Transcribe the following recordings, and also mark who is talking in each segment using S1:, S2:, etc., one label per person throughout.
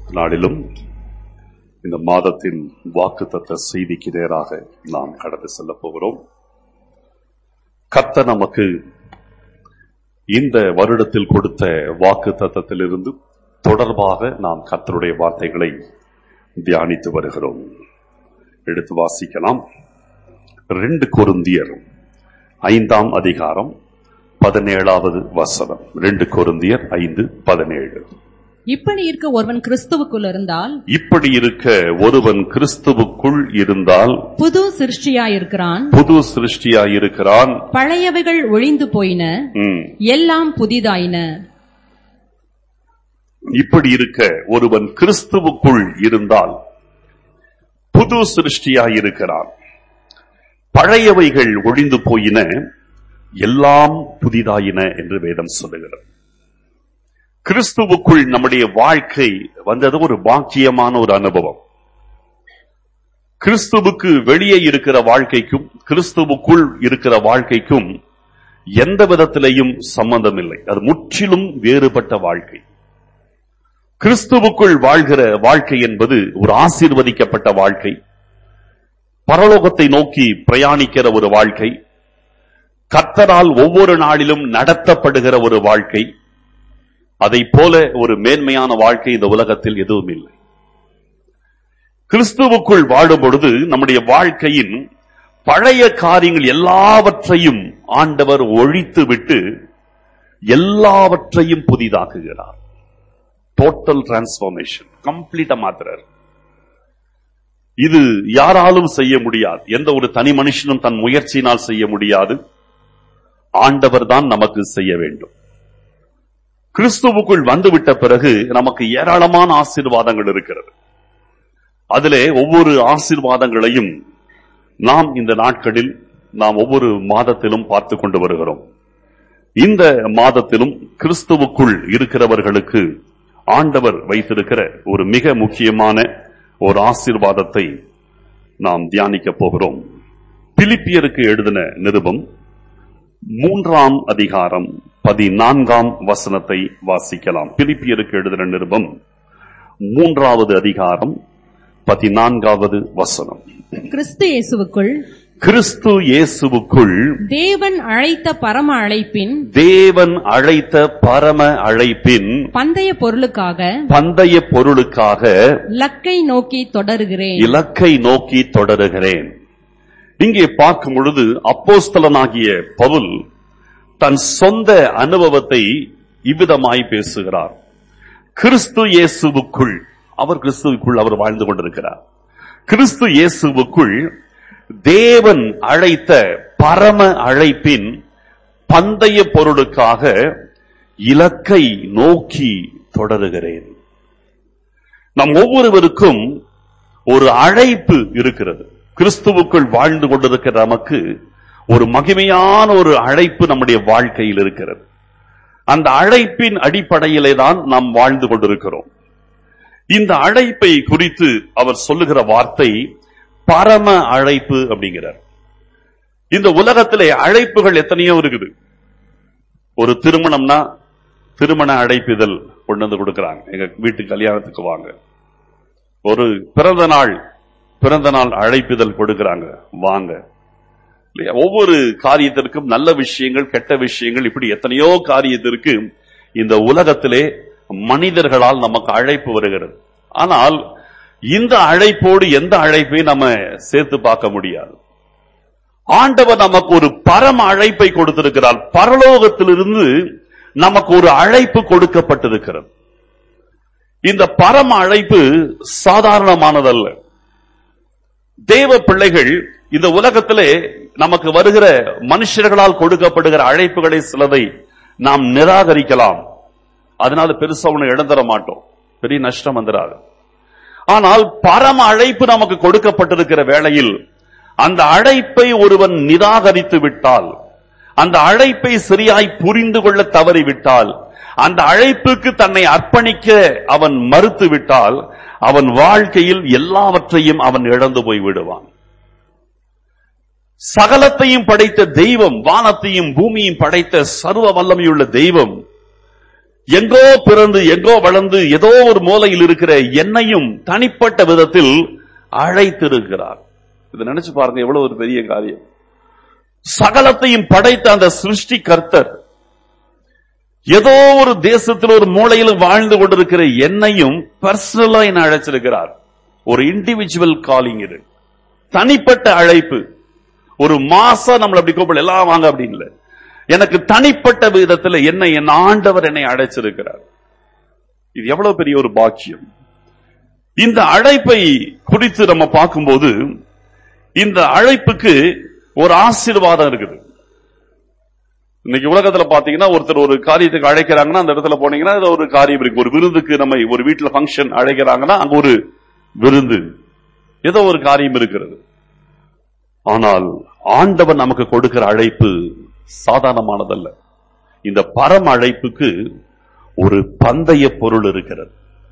S1: நாளிலும் இந்த மாதத்தின் வாக்குத்தத்த செய்திக்கு நேராக நாம் கடந்து செல்ல போகிறோம் கர்த்தர் நமக்கு இந்த வருடத்தில் கொடுத்த வாக்கு தத்தத்திலிருந்து தொடர்பாக நாம் கர்த்தருடைய வார்த்தைகளை தியானித்து வருகிறோம் எடுத்து வாசிக்கலாம் ரெண்டு கொருந்தியர் ஐந்தாம் அதிகாரம் பதினேழாவது வசனம் ரெண்டு கொருந்தியர் ஐந்து பதினேழு
S2: இப்படி இருக்க ஒருவன் கிறிஸ்துவுக்குள் இருந்தால்
S1: இப்படி இருக்க ஒருவன் கிறிஸ்துவுக்குள் இருந்தால்
S2: புது சிருஷ்டியாயிருக்கிறான்
S1: புது சிருஷ்டியாயிருக்கிறான்
S2: பழையவைகள் ஒழிந்து போயின
S1: ம்.
S2: எல்லாம் புதிதாயின
S1: இப்படி இருக்க ஒருவன் கிறிஸ்துவுக்குள் இருந்தால் புது சிருஷ்டியாயிருக்கிறான் பழையவைகள் ஒழிந்து போயின எல்லாம் புதிதாயின என்று வேதம் சொல்லுகிறது கிறிஸ்துவுக்குள் நம்முடைய வாழ்க்கை வந்தது ஒரு பாக்கியமான ஒரு அனுபவம் கிறிஸ்துவுக்கு வெளியே இருக்கிற வாழ்க்கைக்கும் கிறிஸ்துவுக்குள் இருக்கிற வாழ்க்கைக்கும் எந்த விதத்திலேயும் சம்பந்தம் இல்லை அது முற்றிலும் வேறுபட்ட வாழ்க்கை கிறிஸ்துவுக்குள் வாழ்கிற வாழ்க்கை என்பது ஒரு ஆசீர்வதிக்கப்பட்ட வாழ்க்கை பரலோகத்தை நோக்கி பிரயாணிக்கிற ஒரு வாழ்க்கை கர்த்தரால் ஒவ்வொரு நாளிலும் நடத்தப்படுகிற ஒரு வாழ்க்கை அதை போல ஒரு மேன்மையான வாழ்க்கை இந்த உலகத்தில் எதுவும் இல்லை கிறிஸ்துவுக்குள் வாழும் பொழுது நம்முடைய வாழ்க்கையின் பழைய காரியங்கள் எல்லாவற்றையும் ஆண்டவர் ஒழித்து விட்டு எல்லாவற்றையும் புதிதாக்குகிறார் டோட்டல் டிரான்ஸ்பார்மேஷன் கம்ப்ளீட்டா மாத்துறார் இது யாராலும் செய்ய முடியாது எந்த ஒரு தனி மனுஷனும் தன் முயற்சியினால் செய்ய முடியாது ஆண்டவர் தான் நமக்கு செய்ய வேண்டும் கிறிஸ்துவுக்குள் வந்துவிட்ட பிறகு நமக்கு ஏராளமான ஆசீர்வாதங்கள் இருக்கிறது அதிலே ஒவ்வொரு ஆசீர்வாதங்களையும் நாம் இந்த நாட்களில் நாம் ஒவ்வொரு மாதத்திலும் பார்த்து கொண்டு வருகிறோம் இந்த மாதத்திலும் கிறிஸ்துவுக்குள் இருக்கிறவர்களுக்கு ஆண்டவர் வைத்திருக்கிற ஒரு மிக முக்கியமான ஒரு ஆசீர்வாதத்தை நாம் தியானிக்க போகிறோம் பிலிப்பியருக்கு எழுதின நிருபம் மூன்றாம் அதிகாரம் பதினான்காம் வசனத்தை வாசிக்கலாம் பிலிப்பியருக்கு எழுதின நிருபம் மூன்றாவது அதிகாரம் பதினான்காவது வசனம்
S2: கிறிஸ்து இயேசுவுக்குள்
S1: கிறிஸ்து இயேசுவுக்குள்
S2: தேவன் அழைத்த பரம அழைப்பின்
S1: தேவன் அழைத்த பரம அழைப்பின்
S2: பந்தய பொருளுக்காக
S1: பந்தய பொருளுக்காக
S2: லக்கை நோக்கி தொடருகிறேன்
S1: இலக்கை நோக்கி தொடருகிறேன் இங்கே பார்க்கும் பொழுது அப்போஸ்தலனாகிய பவுல் தன் சொந்த அனுபவத்தை இவ்விதமாய் பேசுகிறார் கிறிஸ்து இயேசுவுக்குள் அவர் கிறிஸ்துவுக்குள் அவர் வாழ்ந்து கொண்டிருக்கிறார் கிறிஸ்து இயேசுவுக்குள் தேவன் அழைத்த பரம அழைப்பின் பந்தய பொருளுக்காக இலக்கை நோக்கி தொடருகிறேன் நம் ஒவ்வொருவருக்கும் ஒரு அழைப்பு இருக்கிறது கிறிஸ்துவுக்குள் வாழ்ந்து கொண்டிருக்கிற நமக்கு ஒரு மகிமையான ஒரு அழைப்பு நம்முடைய வாழ்க்கையில் இருக்கிறது அந்த அழைப்பின் அடிப்படையிலே தான் நாம் வாழ்ந்து கொண்டிருக்கிறோம் இந்த அழைப்பை குறித்து அவர் சொல்லுகிற வார்த்தை பரம அழைப்பு அப்படிங்கிறார் இந்த உலகத்திலே அழைப்புகள் எத்தனையோ இருக்குது ஒரு திருமணம்னா திருமண அழைப்பிதழ் கொண்டு வந்து கொடுக்கறாங்க எங்க வீட்டு கல்யாணத்துக்கு வாங்க ஒரு பிறந்த நாள் பிறந்த நாள் அழைப்பிதழ் கொடுக்கறாங்க வாங்க இல்லையா ஒவ்வொரு காரியத்திற்கும் நல்ல விஷயங்கள் கெட்ட விஷயங்கள் இப்படி எத்தனையோ காரியத்திற்கு இந்த உலகத்திலே மனிதர்களால் நமக்கு அழைப்பு வருகிறது ஆனால் இந்த அழைப்போடு எந்த அழைப்பையும் நம்ம சேர்த்து பார்க்க முடியாது ஆண்டவர் நமக்கு ஒரு பரம அழைப்பை கொடுத்திருக்கிறார் பரலோகத்திலிருந்து நமக்கு ஒரு அழைப்பு கொடுக்கப்பட்டிருக்கிறது இந்த பரம அழைப்பு சாதாரணமானதல்ல தேவ பிள்ளைகள் இந்த உலகத்திலே நமக்கு வருகிற மனுஷர்களால் கொடுக்கப்படுகிற அழைப்புகளை சிலதை நாம் நிராகரிக்கலாம் அதனால பெருசா ஒண்ணு இழந்துட மாட்டோம் பெரிய நஷ்டம் வந்துடாது ஆனால் பரம அழைப்பு நமக்கு கொடுக்கப்பட்டிருக்கிற வேளையில் அந்த அழைப்பை ஒருவன் நிராகரித்து விட்டால் அந்த அழைப்பை சரியாய் புரிந்து கொள்ள தவறிவிட்டால் அந்த அழைப்புக்கு தன்னை அர்ப்பணிக்க அவன் மறுத்து விட்டால் அவன் வாழ்க்கையில் எல்லாவற்றையும் அவன் இழந்து போய் விடுவான் சகலத்தையும் படைத்த தெய்வம் வானத்தையும் பூமியையும் படைத்த சர்வ வல்லமையுள்ள தெய்வம் எங்கோ பிறந்து எங்கோ வளர்ந்து ஏதோ ஒரு மூலையில் இருக்கிற என்னையும் தனிப்பட்ட விதத்தில் அழைத்திருக்கிறார் இதை நினைச்சு பாருங்க எவ்வளவு ஒரு பெரிய காரியம் சகலத்தையும் படைத்த அந்த சிருஷ்டி கர்த்தர் ஏதோ ஒரு தேசத்தில் ஒரு மூலையில் வாழ்ந்து கொண்டிருக்கிற என்னையும் பர்சனலா என்ன அழைச்சிருக்கிறார் ஒரு இண்டிவிஜுவல் காலிங் இது தனிப்பட்ட அழைப்பு ஒரு மாசம் நம்மள அப்படி கூப்பிடல எல்லாம் வாங்க அப்படின்னு இல்ல எனக்கு தனிப்பட்ட விதத்துல என்னை என் ஆண்டவர் என்னை அழைச்சிருக்கிறார் இது எவ்வளவு பெரிய ஒரு பாக்கியம் இந்த அழைப்பை குறித்து நம்ம பார்க்கும்போது இந்த அழைப்புக்கு ஒரு ஆசீர்வாதம் இருக்குது இன்னைக்கு உலகத்துல பாத்தீங்கன்னா ஒருத்தர் ஒரு காரியத்துக்கு அழைக்கிறாங்கன்னா அந்த இடத்துல போனீங்கன்னா அது ஒரு காரியம் இருக்கு ஒரு விருந்துக்கு நம்ம ஒரு வீட்டுல ஃபங்க்ஷன் அழைக்கிறாங்கன்னா அங்க ஒரு விருந்து ஏதோ ஒரு காரியம் இருக்கிறது ஆனால் ஆண்டவன் நமக்கு கொடுக்கிற அழைப்பு சாதாரணமானதல்ல இந்த பரம் அழைப்புக்கு ஒரு பந்தய பொருள் இருக்கிறது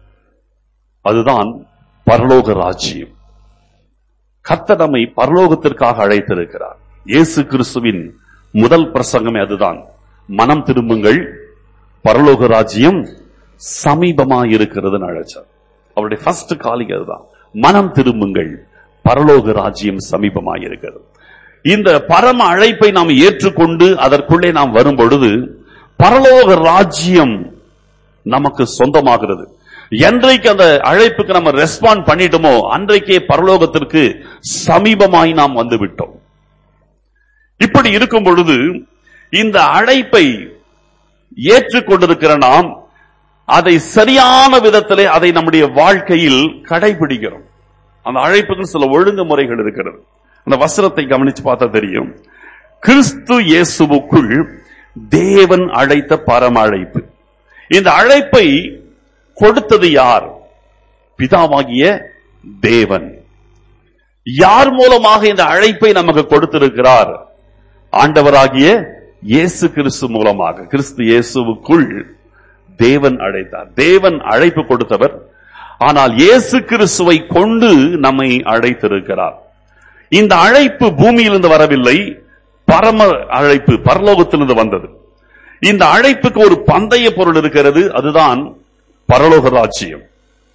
S1: அதுதான் பரலோக ராஜ்யம் கர்த்தர் நம்மை பரலோகத்திற்காக அழைத்திருக்கிறார் இயேசு கிறிஸ்துவின் முதல் பிரசங்கமே அதுதான் மனம் திரும்புங்கள் பரலோக ராஜ்யம் சமீபமாயிருக்கிறதுன்னு அழைச்சார் அவருடைய ஃபர்ஸ்ட் காலிங் அதுதான் மனம் திரும்புங்கள் பரலோக ராஜ்யம் சமீபமாயிருக்கிறது இந்த பரம அழைப்பை நாம் ஏற்றுக்கொண்டு அதற்குள்ளே நாம் வரும் பொழுது பரலோக ராஜ்யம் நமக்கு சொந்தமாகிறது என்றைக்கு அந்த அழைப்புக்கு நம்ம ரெஸ்பாண்ட் பண்ணிட்டோமோ அன்றைக்கே பரலோகத்திற்கு சமீபமாய் நாம் வந்து விட்டோம் இப்படி இருக்கும் பொழுது இந்த அழைப்பை ஏற்றுக்கொண்டிருக்கிற நாம் அதை சரியான விதத்திலே அதை நம்முடைய வாழ்க்கையில் கடைபிடிக்கிறோம் அந்த அழைப்புக்கு சில ஒழுங்குமுறைகள் இருக்கிறது அந்த வசனத்தை கவனிச்சு பார்த்தா தெரியும் கிறிஸ்து இயேசுவுக்குள் தேவன் அழைத்த பரம அழைப்பு இந்த அழைப்பை கொடுத்தது யார் பிதாவாகிய தேவன் யார் மூலமாக இந்த அழைப்பை நமக்கு கொடுத்திருக்கிறார் ஆண்டவராகிய இயேசு கிறிஸ்து மூலமாக கிறிஸ்து இயேசுவுக்குள் தேவன் அழைத்தார் தேவன் அழைப்பு கொடுத்தவர் ஆனால் இயேசு கிறிஸ்துவை கொண்டு நம்மை அழைத்திருக்கிறார் இந்த அழைப்பு பூமியிலிருந்து வரவில்லை பரம அழைப்பு பரலோகத்திலிருந்து வந்தது இந்த அழைப்புக்கு ஒரு பந்தய பொருள் இருக்கிறது அதுதான் பரலோக ராஜ்யம்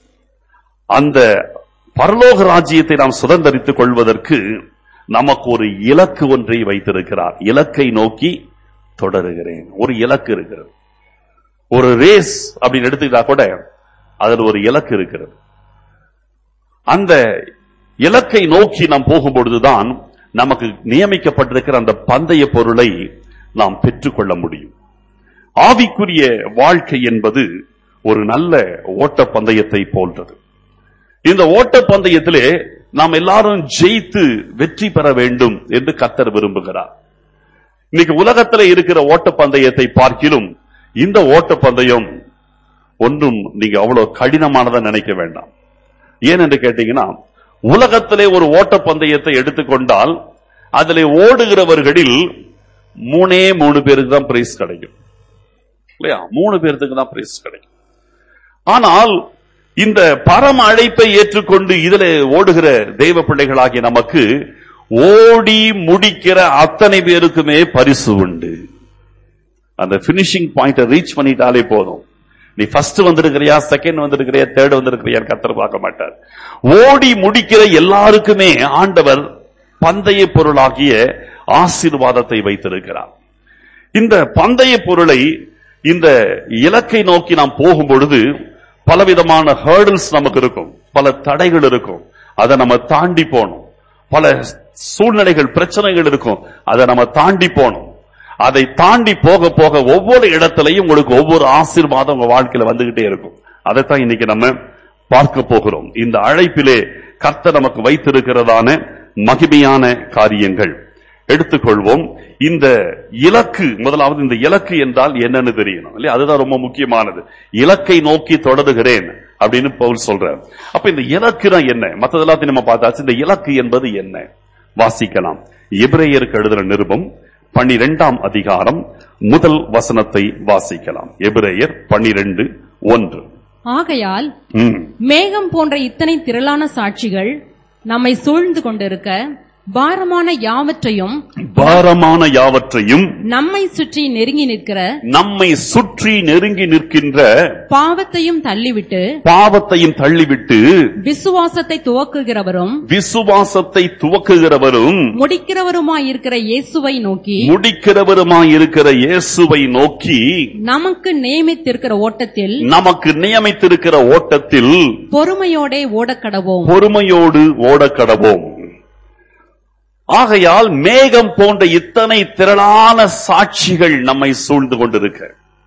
S1: அந்த பரலோக ராஜ்யத்தை நாம் சுதந்திரித்துக் கொள்வதற்கு நமக்கு ஒரு இலக்கு ஒன்றை வைத்திருக்கிறார் இலக்கை நோக்கி தொடருகிறேன் ஒரு இலக்கு இருக்கிறது ஒரு ரேஸ் அப்படின்னு எடுத்துக்கிட்டா கூட அதில் ஒரு இலக்கு இருக்கிறது அந்த இலக்கை நோக்கி நாம் போகும்பொழுதுதான் நமக்கு நியமிக்கப்பட்டிருக்கிற அந்த பந்தய பொருளை நாம் பெற்றுக்கொள்ள முடியும் ஆவிக்குரிய வாழ்க்கை என்பது ஒரு நல்ல ஓட்ட பந்தயத்தை போன்றது இந்த ஓட்ட பந்தயத்திலே நாம் எல்லாரும் ஜெயித்து வெற்றி பெற வேண்டும் என்று கத்தர் விரும்புகிறார் இன்னைக்கு உலகத்தில் இருக்கிற ஓட்ட பந்தயத்தை பார்க்கிலும் இந்த ஓட்ட பந்தயம் ஒன்றும் நீங்க அவ்வளவு கடினமானதா நினைக்க வேண்டாம் ஏன் என்று கேட்டீங்கன்னா உலகத்திலே ஒரு ஓட்ட பந்தயத்தை எடுத்துக்கொண்டால் அதிலே ஓடுகிறவர்களில் மூணே மூணு பேருக்கு தான் பிரைஸ் கிடைக்கும் இல்லையா மூணு பேருக்கு தான் பிரைஸ் கிடைக்கும் ஆனால் இந்த பரம அழைப்பை ஏற்றுக்கொண்டு இதில் ஓடுகிற தெய்வ பிள்ளைகளாகிய நமக்கு ஓடி முடிக்கிற அத்தனை பேருக்குமே பரிசு உண்டு அந்த பினிஷிங் பாயிண்ட ரீச் பண்ணிட்டாலே போதும் நீ ஃபர்ஸ்ட் வந்திருக்கிறியா செகண்ட் வந்திருக்கிறியா தேர்ட் வந்திருக்கிறியா கத்தர் பார்க்க மாட்டார் ஓடி முடிக்கிற எல்லாருக்குமே ஆண்டவர் பந்தய பொருளாகிய ஆசீர்வாதத்தை வைத்திருக்கிறார் இந்த பந்தய பொருளை இந்த இலக்கை நோக்கி நாம் போகும் பொழுது பலவிதமான ஹேர்டில்ஸ் நமக்கு இருக்கும் பல தடைகள் இருக்கும் அதை நம்ம தாண்டி போகணும் பல சூழ்நிலைகள் பிரச்சனைகள் இருக்கும் அதை நம்ம தாண்டி போகணும் அதை தாண்டி போக போக ஒவ்வொரு இடத்திலையும் உங்களுக்கு ஒவ்வொரு ஆசீர்வாதம் உங்க வாழ்க்கையில வந்துகிட்டே இருக்கும் அதைத்தான் இன்னைக்கு நம்ம பார்க்க போகிறோம் இந்த அழைப்பிலே கர்த்தர் நமக்கு வைத்திருக்கிறதான மகிமையான காரியங்கள் எடுத்துக்கொள்வோம் இந்த இலக்கு முதலாவது இந்த இலக்கு என்றால் என்னன்னு தெரியணும் இல்லையா அதுதான் ரொம்ப முக்கியமானது இலக்கை நோக்கி தொடருகிறேன் அப்படின்னு பவுல் சொல்றார் அப்ப இந்த இலக்குனா என்ன மற்றது எல்லாத்தையும் நம்ம பார்த்தாச்சு இந்த இலக்கு என்பது என்ன வாசிக்கலாம் எபிரேயருக்கு எழுதுற நிருபம் பன்னிரெண்டாம் அதிகாரம் முதல் வசனத்தை வாசிக்கலாம் எபிரேயர் பன்னிரெண்டு ஒன்று
S2: ஆகையால்
S1: ம்,
S2: மேகம் போன்ற இத்தனை திரளான சாட்சிகள் நம்மை சூழ்ந்து கொண்டிருக்க பாரமான யாவற்றையும்
S1: பாரமான யாவற்றையும்
S2: நம்மை சுற்றி நெருங்கி நிற்கிற
S1: நம்மை சுற்றி நெருங்கி நிற்கின்ற
S2: பாவத்தையும் தள்ளிவிட்டு
S1: பாவத்தையும் தள்ளிவிட்டு
S2: விசுவாசத்தை துவக்குகிறவரும்
S1: விசுவாசத்தை துவக்குகிறவரும்
S2: முடிக்கிறவருமாயிருக்கிற இயேசுவை நோக்கி
S1: முடிக்கிறவருமாய் இருக்கிற இயேசுவை நோக்கி
S2: நமக்கு நியமித்திருக்கிற ஓட்டத்தில்
S1: நமக்கு நியமித்திருக்கிற ஓட்டத்தில்
S2: பொறுமையோடே ஓடக்கடவோம்
S1: பொறுமையோடு ஓடக்கடவோம் ஆகையால் மேகம் போன்ற இத்தனை திரளான சாட்சிகள் நம்மை சூழ்ந்து கொண்டிருக்க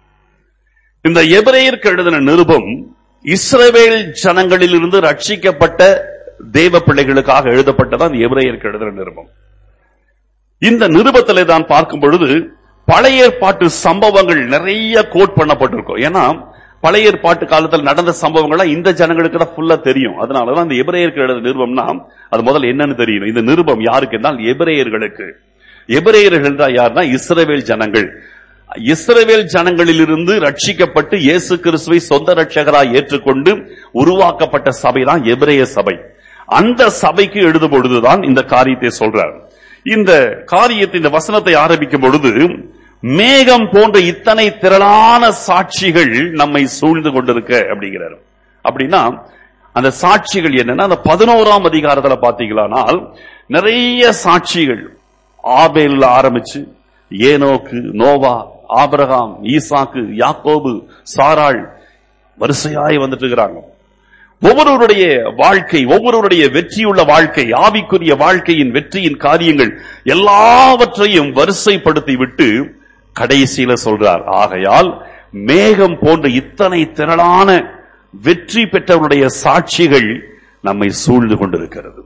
S1: இந்த எபிரேயருக்கு எழுதின நிருபம் இஸ்ரவேல் ஜனங்களிலிருந்து ரட்சிக்கப்பட்ட தேவ பிள்ளைகளுக்காக எழுதப்பட்டதான் எபிரேயருக்கு எழுதின நிருபம் இந்த நிருபத்திலே தான் பார்க்கும் பொழுது பழைய ஏற்பாட்டு சம்பவங்கள் நிறைய கோட் பண்ணப்பட்டிருக்கும் ஏன்னா பழைய ஏற்பாட்டு காலத்தில் நடந்த சம்பவங்கள்லாம் இந்த ஜனங்களுக்கு தான் ஃபுல்லா தெரியும் அதனாலதான் இந்த எபிரேயருக்கு எழுத நிருபம்னா அது முதல்ல என்னன்னு தெரியும் இந்த நிருபம் யாருக்கு என்றால் எபிரேயர்களுக்கு எபிரேயர்கள் தான் யாருன்னா இஸ்ரவேல் ஜனங்கள் இஸ்ரவேல் ஜனங்களிலிருந்து ரட்சிக்கப்பட்டு இயேசு கிறிஸ்துவை சொந்த ரட்சகராய் ஏற்றுக்கொண்டு உருவாக்கப்பட்ட சபை தான் எபிரேய சபை அந்த சபைக்கு எழுதும் பொழுதுதான் இந்த காரியத்தை சொல்றார் இந்த காரியத்தை இந்த வசனத்தை ஆரம்பிக்கும் பொழுது மேகம் போன்ற இத்தனை திரளான சாட்சிகள் நம்மை சூழ்ந்து கொண்டிருக்க அப்படிங்கிறார் அப்படின்னா அந்த சாட்சிகள் என்னன்னா அந்த பதினோராம் அதிகாரத்துல பாத்தீங்களானால் நிறைய சாட்சிகள் ஆபேல்ல ஆரம்பிச்சு ஏனோக்கு நோவா ஆபிரகாம் ஈசாக்கு யாக்கோபு சாராள் வரிசையாய் வந்துட்டு இருக்கிறாங்க ஒவ்வொருவருடைய வாழ்க்கை ஒவ்வொருவருடைய வெற்றியுள்ள வாழ்க்கை ஆவிக்குரிய வாழ்க்கையின் வெற்றியின் காரியங்கள் எல்லாவற்றையும் வரிசைப்படுத்தி விட்டு கடைசியில சொல்றார் ஆகையால் மேகம் போன்ற இத்தனை திரளான வெற்றி பெற்றவருடைய சாட்சிகள் நம்மை சூழ்ந்து கொண்டிருக்கிறது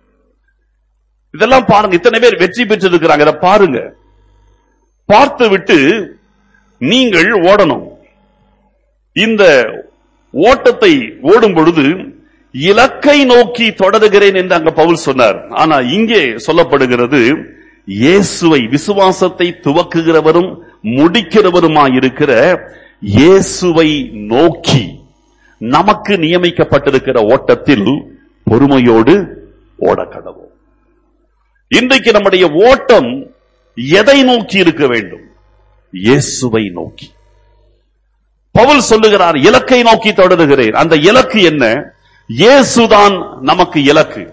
S1: இதெல்லாம் பாருங்க இத்தனை பேர் வெற்றி பெற்றிருக்கிறாங்க இதை பாருங்க பார்த்து விட்டு நீங்கள் ஓடணும் இந்த ஓட்டத்தை ஓடும் பொழுது இலக்கை நோக்கி தொடருகிறேன் என்று அங்க பவுல் சொன்னார் ஆனா இங்கே சொல்லப்படுகிறது இயேசுவை விசுவாசத்தை துவக்குகிறவரும் முடிக்கிறவருமாயிருக்கிற இயேசுவை நோக்கி நமக்கு நியமிக்கப்பட்டிருக்கிற ஓட்டத்தில் பொறுமையோடு ஓடக்கடவும் இன்றைக்கு நம்முடைய ஓட்டம் எதை நோக்கி இருக்க வேண்டும் இயேசுவை நோக்கி பவுல் சொல்லுகிறார் இலக்கை நோக்கி தொடருகிறேன் அந்த இலக்கு என்ன இயேசுதான் நமக்கு இலக்கு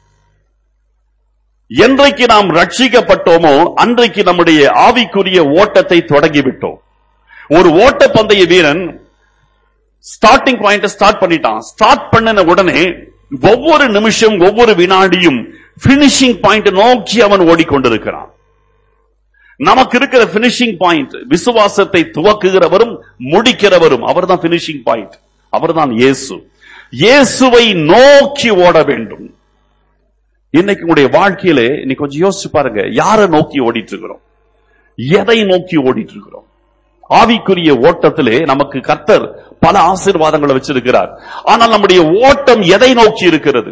S1: என்றைக்கு நாம் ரட்சிக்கப்பட்டோமோ அன்றைக்கு நம்முடைய ஆவிக்குரிய ஓட்டத்தை தொடங்கிவிட்டோம் ஒரு ஓட்ட பந்தய வீரன் ஸ்டார்டிங் பாயிண்ட் ஸ்டார்ட் பண்ணிட்டான் ஸ்டார்ட் பண்ணின உடனே ஒவ்வொரு நிமிஷம் ஒவ்வொரு வினாடியும் பினிஷிங் பாயிண்ட் நோக்கி அவன் ஓடிக்கொண்டிருக்கிறான் நமக்கு இருக்கிற பினிஷிங் பாயிண்ட் விசுவாசத்தை துவக்குகிறவரும் முடிக்கிறவரும் அவர்தான் பினிஷிங் பாயிண்ட் அவர்தான் இயேசு இயேசுவை நோக்கி ஓட வேண்டும் இன்னைக்கு உங்களுடைய வாழ்க்கையில நீ கொஞ்சம் யோசிச்சு பாருங்க யாரை நோக்கி ஓடிட்டு இருக்கிறோம் எதை நோக்கி ஓடிட்டு இருக்கிறோம் ஆவிக்குரிய ஓட்டத்திலே நமக்கு கர்த்தர் பல ஆசீர்வாதங்களை வச்சிருக்கிறார் ஆனால் நம்முடைய ஓட்டம் எதை நோக்கி இருக்கிறது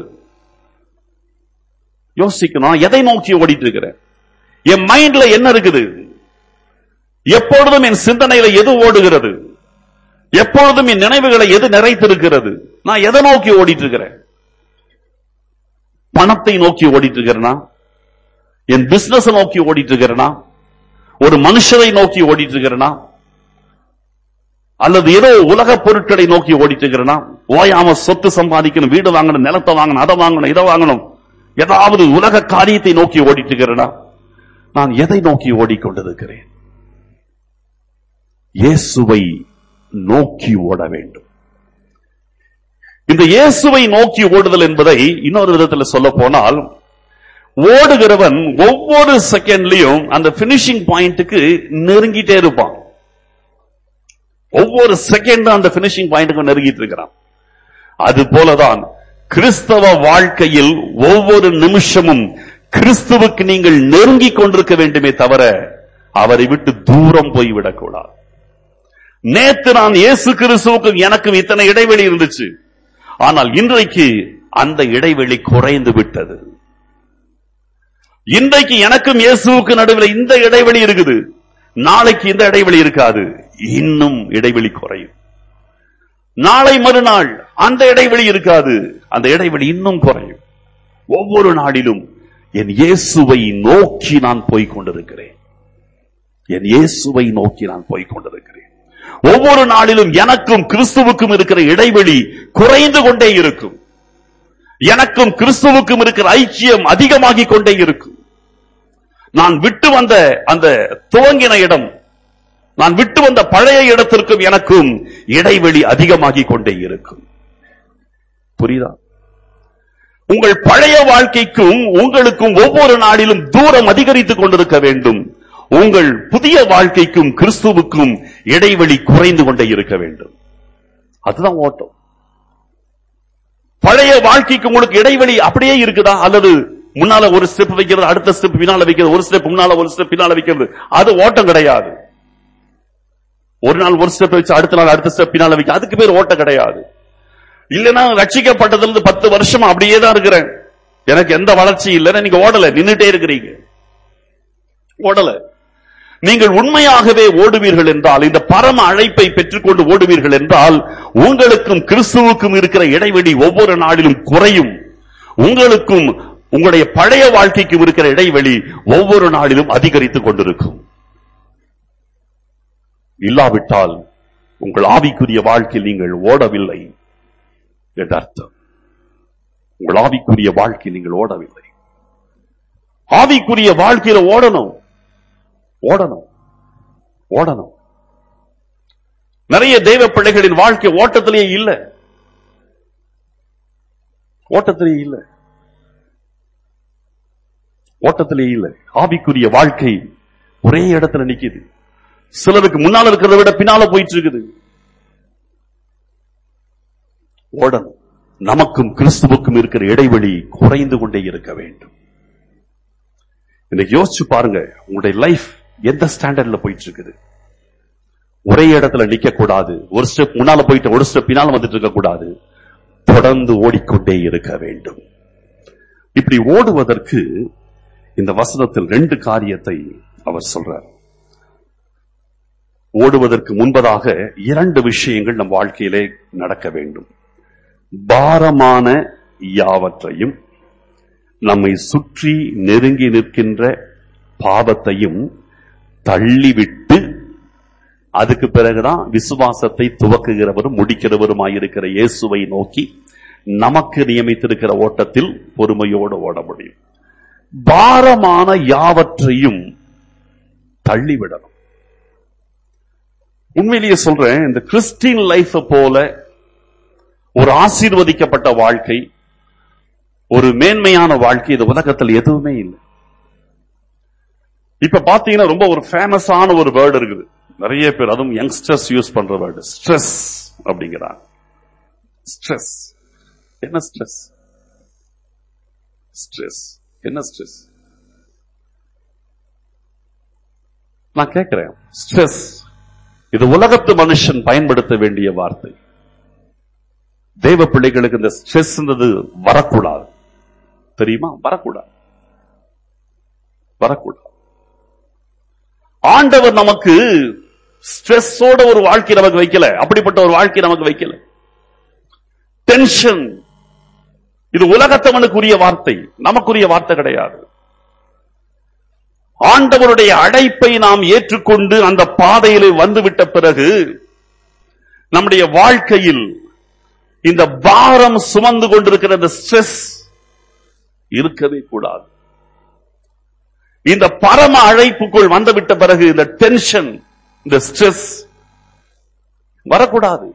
S1: யோசிக்கணும் நான் எதை நோக்கி ஓடிட்டு இருக்கிறேன் என் மைண்ட்ல என்ன இருக்குது எப்பொழுதும் என் சிந்தனையில எது ஓடுகிறது எப்பொழுதும் என் நினைவுகளை எது நிறைத்திருக்கிறது நான் எதை நோக்கி ஓடிட்டு இருக்கிறேன் பணத்தை நோக்கி ஓடிட்டு இருக்கிறேனா என் பிசினஸ் நோக்கி ஓடிட்டு இருக்கிறேனா ஒரு மனுஷரை நோக்கி ஓடிட்டு இருக்கிறேனா அல்லது ஏதோ உலக பொருட்களை நோக்கி ஓடிட்டு இருக்கிறேனா ஓயாம சொத்து சம்பாதிக்கணும் வீடு வாங்கணும் நிலத்தை வாங்கணும் அதை வாங்கணும் இதை வாங்கணும் ஏதாவது உலக காரியத்தை நோக்கி ஓடிட்டு இருக்கிறேனா நான் எதை நோக்கி ஓடிக்கொண்டிருக்கிறேன் இயேசுவை நோக்கி ஓட வேண்டும் இந்த இயேசுவை நோக்கி ஓடுதல் என்பதை இன்னொரு விதத்தில் சொல்ல போனால் ஓடுகிறவன் ஒவ்வொரு செகண்ட்லயும் அந்த பினிஷிங் பாயிண்ட்டுக்கு நெருங்கிட்டே இருப்பான் ஒவ்வொரு செகண்டும் அந்த பினிஷிங் பாயிண்ட்டுக்கு நெருங்கிட்டு இருக்கிறான் அது போலதான் கிறிஸ்தவ வாழ்க்கையில் ஒவ்வொரு நிமிஷமும் கிறிஸ்துவுக்கு நீங்கள் நெருங்கிக் கொண்டிருக்க வேண்டுமே தவிர அவரை விட்டு தூரம் போய்விடக்கூடாது நேத்து நான் இயேசு கிறிஸ்துவுக்கும் எனக்கும் இத்தனை இடைவெளி இருந்துச்சு ஆனால் இன்றைக்கு அந்த இடைவெளி குறைந்து விட்டது இன்றைக்கு எனக்கும் இயேசுவுக்கு நடுவில் இந்த இடைவெளி இருக்குது நாளைக்கு இந்த இடைவெளி இருக்காது இன்னும் இடைவெளி குறையும் நாளை மறுநாள் அந்த இடைவெளி இருக்காது அந்த இடைவெளி இன்னும் குறையும் ஒவ்வொரு நாளிலும் என் இயேசுவை நோக்கி நான் போய்க் கொண்டிருக்கிறேன் என் இயேசுவை நோக்கி நான் போய்க் கொண்டிருக்கிறேன் ஒவ்வொரு நாளிலும் எனக்கும் கிறிஸ்துவுக்கும் இருக்கிற இடைவெளி குறைந்து கொண்டே இருக்கும் எனக்கும் கிறிஸ்துவுக்கும் இருக்கிற ஐக்கியம் அதிகமாகிக் கொண்டே இருக்கும் நான் விட்டு வந்த அந்த துவங்கின இடம் நான் விட்டு வந்த பழைய இடத்திற்கும் எனக்கும் இடைவெளி அதிகமாகிக் கொண்டே இருக்கும் புரியுதா உங்கள் பழைய வாழ்க்கைக்கும் உங்களுக்கும் ஒவ்வொரு நாளிலும் தூரம் அதிகரித்துக் கொண்டிருக்க வேண்டும் உங்கள் புதிய வாழ்க்கைக்கும் கிறிஸ்துவுக்கும் இடைவெளி குறைந்து கொண்டே இருக்க வேண்டும் அதுதான் ஓட்டம் பழைய வாழ்க்கைக்கு உங்களுக்கு இடைவெளி அப்படியே இருக்குதா அல்லது முன்னால ஒரு ஸ்டெப் வைக்கிறது அடுத்த ஸ்டெப் பின்னால வைக்கிறது ஒரு ஸ்டெப் முன்னால ஒரு ஸ்டெப் பின்னால வைக்கிறது அது ஓட்டம் கிடையாது ஒரு நாள் ஒரு ஸ்டெப் வச்சு அடுத்த நாள் அடுத்த ஸ்டெப் பின்னால வைக்க அதுக்கு பேர் ஓட்டம் கிடையாது இல்லைன்னா ரட்சிக்கப்பட்டதுல இருந்து பத்து வருஷமா அப்படியே தான் இருக்கிறேன் எனக்கு எந்த வளர்ச்சி இல்லைன்னா நீங்க ஓடல நின்னுட்டே இருக்கிறீங்க ஓடல நீங்கள் உண்மையாகவே ஓடுவீர்கள் என்றால் இந்த பரம அழைப்பை பெற்றுக்கொண்டு ஓடுவீர்கள் என்றால் உங்களுக்கும் கிறிஸ்துவுக்கும் இருக்கிற இடைவெளி ஒவ்வொரு நாளிலும் குறையும் உங்களுக்கும் உங்களுடைய பழைய வாழ்க்கைக்கும் இருக்கிற இடைவெளி ஒவ்வொரு நாளிலும் அதிகரித்துக் கொண்டிருக்கும் இல்லாவிட்டால் உங்கள் ஆவிக்குரிய வாழ்க்கையில் நீங்கள் ஓடவில்லை என்று அர்த்தம் உங்கள் ஆவிக்குரிய வாழ்க்கையில் நீங்கள் ஓடவில்லை ஆவிக்குரிய வாழ்க்கையில ஓடணும் ஓடணும் ஓடணும் நிறைய தெய்வ பிள்ளைகளின் வாழ்க்கை ஓட்டத்திலேயே இல்ல ஓட்டத்திலேயே இல்ல ஓட்டத்திலேயே இல்ல ஆவிக்குரிய வாழ்க்கை ஒரே இடத்துல நிக்குது சிலருக்கு முன்னால இருக்கிறத விட பின்னால போயிட்டு இருக்குது ஓடணும் நமக்கும் கிறிஸ்துவுக்கும் இருக்கிற இடைவெளி குறைந்து கொண்டே இருக்க வேண்டும் இன்னைக்கு யோசிச்சு பாருங்க உங்களுடைய லைஃப் எந்த ஸ்டாண்டர்ட்ல போயிட்டு இருக்குது ஒரே இடத்துல நிக்க கூடாது ஒரு ஸ்டெப் முன்னால போயிட்டு ஒரு ஸ்டெப் பின்னால வந்துட்டு இருக்க கூடாது தொடர்ந்து ஓடிக்கொண்டே இருக்க வேண்டும் இப்படி ஓடுவதற்கு இந்த வசனத்தில் ரெண்டு காரியத்தை அவர் சொல்றார் ஓடுவதற்கு முன்பதாக இரண்டு விஷயங்கள் நம் வாழ்க்கையிலே நடக்க வேண்டும் பாரமான யாவற்றையும் நம்மை சுற்றி நெருங்கி நிற்கின்ற பாவத்தையும் தள்ளிவிட்டு அதுக்கு பிறகுதான் விசுவாசத்தை துவக்குகிறவரும் முடிக்கிறவருமாயிருக்கிற இயேசுவை நோக்கி நமக்கு நியமித்திருக்கிற ஓட்டத்தில் பொறுமையோடு ஓட முடியும் பாரமான யாவற்றையும் தள்ளிவிடணும் உண்மையிலேயே சொல்றேன் இந்த கிறிஸ்டின் லைஃப் போல ஒரு ஆசீர்வதிக்கப்பட்ட வாழ்க்கை ஒரு மேன்மையான வாழ்க்கை இந்த உலகத்தில் எதுவுமே இல்லை இப்ப பாத்தீங்கன்னா ரொம்ப ஒரு ஃபேமஸான ஒரு வேர்டு இருக்குது நிறைய பேர் அதுவும் யங்ஸ்டர்ஸ் யூஸ் பண்ற வேர்டு ஸ்ட்ரெஸ் அப்படிங்கிறாங்க ஸ்ட்ரெஸ் என்ன ஸ்ட்ரெஸ் ஸ்ட்ரெஸ் என்ன ஸ்ட்ரெஸ் நான் கேட்கிறேன் ஸ்ட்ரெஸ் இது உலகத்து மனுஷன் பயன்படுத்த வேண்டிய வார்த்தை தேவ பிள்ளைகளுக்கு இந்த ஸ்ட்ரெஸ் வரக்கூடாது தெரியுமா வரக்கூடாது வரக்கூடாது ஆண்டவர் நமக்கு ஸ்ட்ரெஸ்ஸோட ஒரு வாழ்க்கை நமக்கு வைக்கல அப்படிப்பட்ட ஒரு வாழ்க்கை நமக்கு வைக்கல டென்ஷன் இது உலகத்தவனுக்குரிய வார்த்தை நமக்குரிய வார்த்தை கிடையாது ஆண்டவருடைய அழைப்பை நாம் ஏற்றுக்கொண்டு அந்த பாதையிலே வந்துவிட்ட பிறகு நம்முடைய வாழ்க்கையில் இந்த பாரம் சுமந்து கொண்டிருக்கிற இந்த ஸ்ட்ரெஸ் இருக்கவே கூடாது இந்த பரம அழைப்புக்குள் வந்துவிட்ட பிறகு இந்த டென்ஷன் இந்த ஸ்ட்ரெஸ் வரக்கூடாது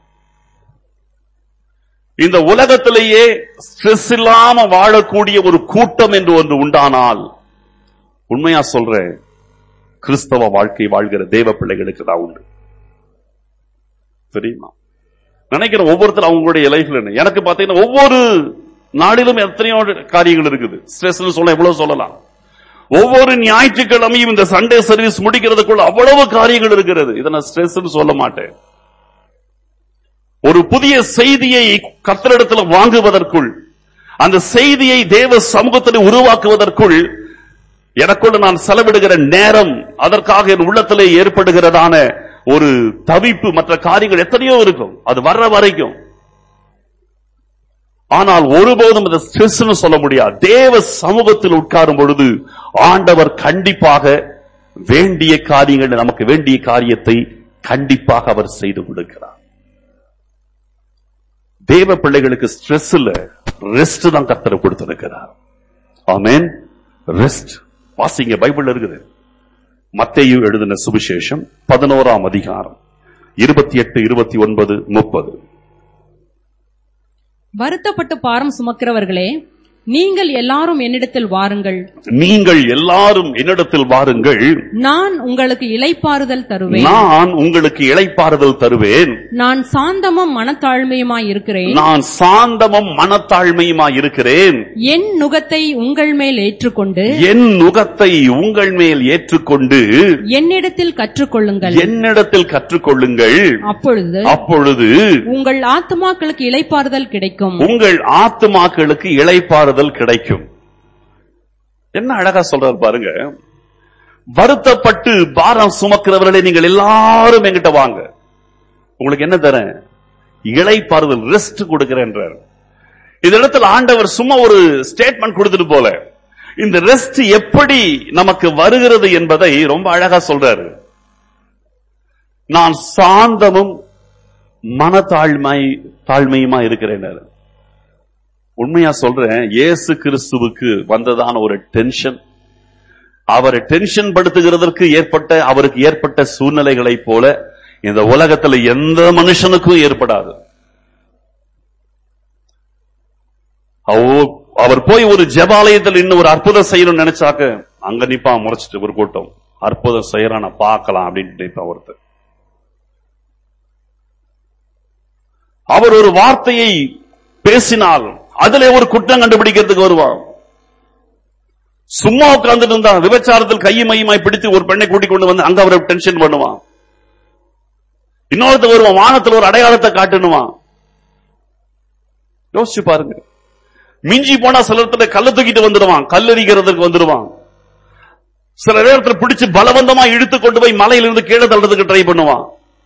S1: இந்த உலகத்திலேயே ஸ்ட்ரெஸ் இல்லாம வாழக்கூடிய ஒரு கூட்டம் என்று ஒன்று உண்டானால் உண்மையா சொல்றேன் கிறிஸ்தவ வாழ்க்கை வாழ்கிற தேவ பிள்ளைகளுக்கு தான் உண்டு தெரியுமா நினைக்கிறேன் ஒவ்வொருத்தர் அவங்களுடைய லைஃப்ல என்ன எனக்கு பாத்தீங்கன்னா ஒவ்வொரு நாளிலும் எத்தனையோ காரியங்கள் இருக்குது ஸ்ட்ரெஸ் சொல்ல எவ்வளவு சொல்லலாம் ஒவ்வொரு ஞாயிற்றுக்கிழமையும் இந்த சண்டே சர்வீஸ் முடிக்கிறதுக்குள்ள அவ்வளவு காரியங்கள் இருக்கிறது இதை நான் ஸ்ட்ரெஸ் சொல்ல மாட்டேன் ஒரு புதிய செய்தியை கத்தரிடத்தில் வாங்குவதற்குள் அந்த செய்தியை தேவ சமூகத்தில் உருவாக்குவதற்குள் எனக்குள்ள நான் செலவிடுகிற நேரம் அதற்காக என் உள்ளத்திலே ஏற்படுகிறதான ஒரு தவிப்பு மற்ற காரியங்கள் எத்தனையோ இருக்கும் அது வர்ற வரைக்கும் ஆனால் ஒருபோதும் இந்த ஸ்ட்ரெஸ்னு சொல்ல முடியாது தேவ சமூகத்தில் உட்காரும் பொழுது ஆண்டவர் கண்டிப்பாக வேண்டிய காரியங்கள் நமக்கு வேண்டிய காரியத்தை கண்டிப்பாக அவர் செய்து கொடுக்கிறார் தேவ பிள்ளைகளுக்கு ஸ்ட்ரெஸ் இல்ல ரெஸ்ட் தான் கத்தரை கொடுத்திருக்கிறார் ஆமென் ரெஸ்ட் வாசிங்க பைபிள் இருக்குது மத்தேயு எழுதின சுவிசேஷம் பதினோராம் அதிகாரம் இருபத்தி எட்டு இருபத்தி ஒன்பது முப்பது
S2: வருத்தப்பட்டு பாரம் சுமக்கிறவர்களே நீங்கள் எல்லாரும் என்னிடத்தில் வாருங்கள்
S1: நீங்கள் எல்லாரும் என்னிடத்தில் வாருங்கள்
S2: நான் உங்களுக்கு இளைப்பாறுதல் தருவேன்
S1: நான் உங்களுக்கு இளைப்பாறுதல் தருவேன்
S2: நான் சாந்தமும் மனத்தாழ்மையுமாய் இருக்கிறேன்
S1: நான் சாந்தமும் மனத்தாழ்மையுமாய் இருக்கிறேன்
S2: என் நுகத்தை உங்கள் மேல் ஏற்றுக்கொண்டு
S1: என் நுகத்தை உங்கள் மேல் ஏற்றுக்கொண்டு
S2: என்னிடத்தில் கற்றுக்கொள்ளுங்கள்
S1: என்னிடத்தில் கற்றுக்கொள்ளுங்கள்
S2: அப்பொழுது
S1: அப்பொழுது
S2: உங்கள் ஆத்துமாக்களுக்கு இளைப்பாறுதல் கிடைக்கும்
S1: உங்கள் ஆத்துமாக்களுக்கு இளைப்பாறுதல் கிடைக்கும் என்ன அழகா சொல்றாரு பாருங்க வருத்தப்பட்டு பாரம் சுமக்கிறவர்களே நீங்கள் எல்லாரும் என்கிட்ட வாங்க உங்களுக்கு என்ன தரேன் இளைப்பாறுதல் ரெஸ்ட் கொடுக்கிறேன்றார் இந்த இடத்துல ஆண்டவர் சும்மா ஒரு ஸ்டேட்மெண்ட் கொடுத்துட்டு போல இந்த ரெஸ்ட் எப்படி நமக்கு வருகிறது என்பதை ரொம்ப அழகா சொல்றாரு நான் சாந்தமும் மனத்தாழ்மை தாழ்மையுமா இருக்கிறேன் உண்மையா சொல்றேன் இயேசு கிறிஸ்துவுக்கு வந்ததான ஒரு டென்ஷன் அவரை டென்ஷன் படுத்துகிறதற்கு ஏற்பட்ட அவருக்கு ஏற்பட்ட சூழ்நிலைகளைப் போல இந்த உலகத்துல எந்த மனுஷனுக்கும் ஏற்படாது அவோ- அவர் போய் ஒரு ஜெபாலயத்தில் இன்னும் ஒரு அற்புதம் செய்யணும்னு நினைச்சாக்க அங்க நிப்பான் முறைச்சிட்டு ஒரு கூட்டம் அற்புதம் செய்யறான பார்க்கலாம் அப்படின்னு நினைப்பான் ஒருத்தர் அவர் ஒரு வார்த்தையை பேசினால் அதுல ஒரு குற்றம் கண்டுபிடிக்கிறதுக்கு வருவான் சும்மா உட்கார்ந்துட்டு இருந்தா விபச்சாரத்தில் கையும் மையுமாய் பிடித்து ஒரு பெண்ணை கூட்டிக் கொண்டு வந்து அங்க அவரை டென்ஷன் பண்ணுவான் இன்னொருத்த வருவான் வானத்துல ஒரு அடையாளத்தை காட்டணுவான் யோசிச்சு பாருங்க மிஞ்சி போனா சில இடத்துல கல்ல தூக்கிட்டு வந்துடுவான் கல்லெறிகிறதுக்கு வந்துடுவான் சில நேரத்துல பிடிச்சு பலவந்தமா இழுத்து கொண்டு போய் மலையிலிருந்து கீழே தள்ளுறதுக்கு ட்ரை பண்ணுவான்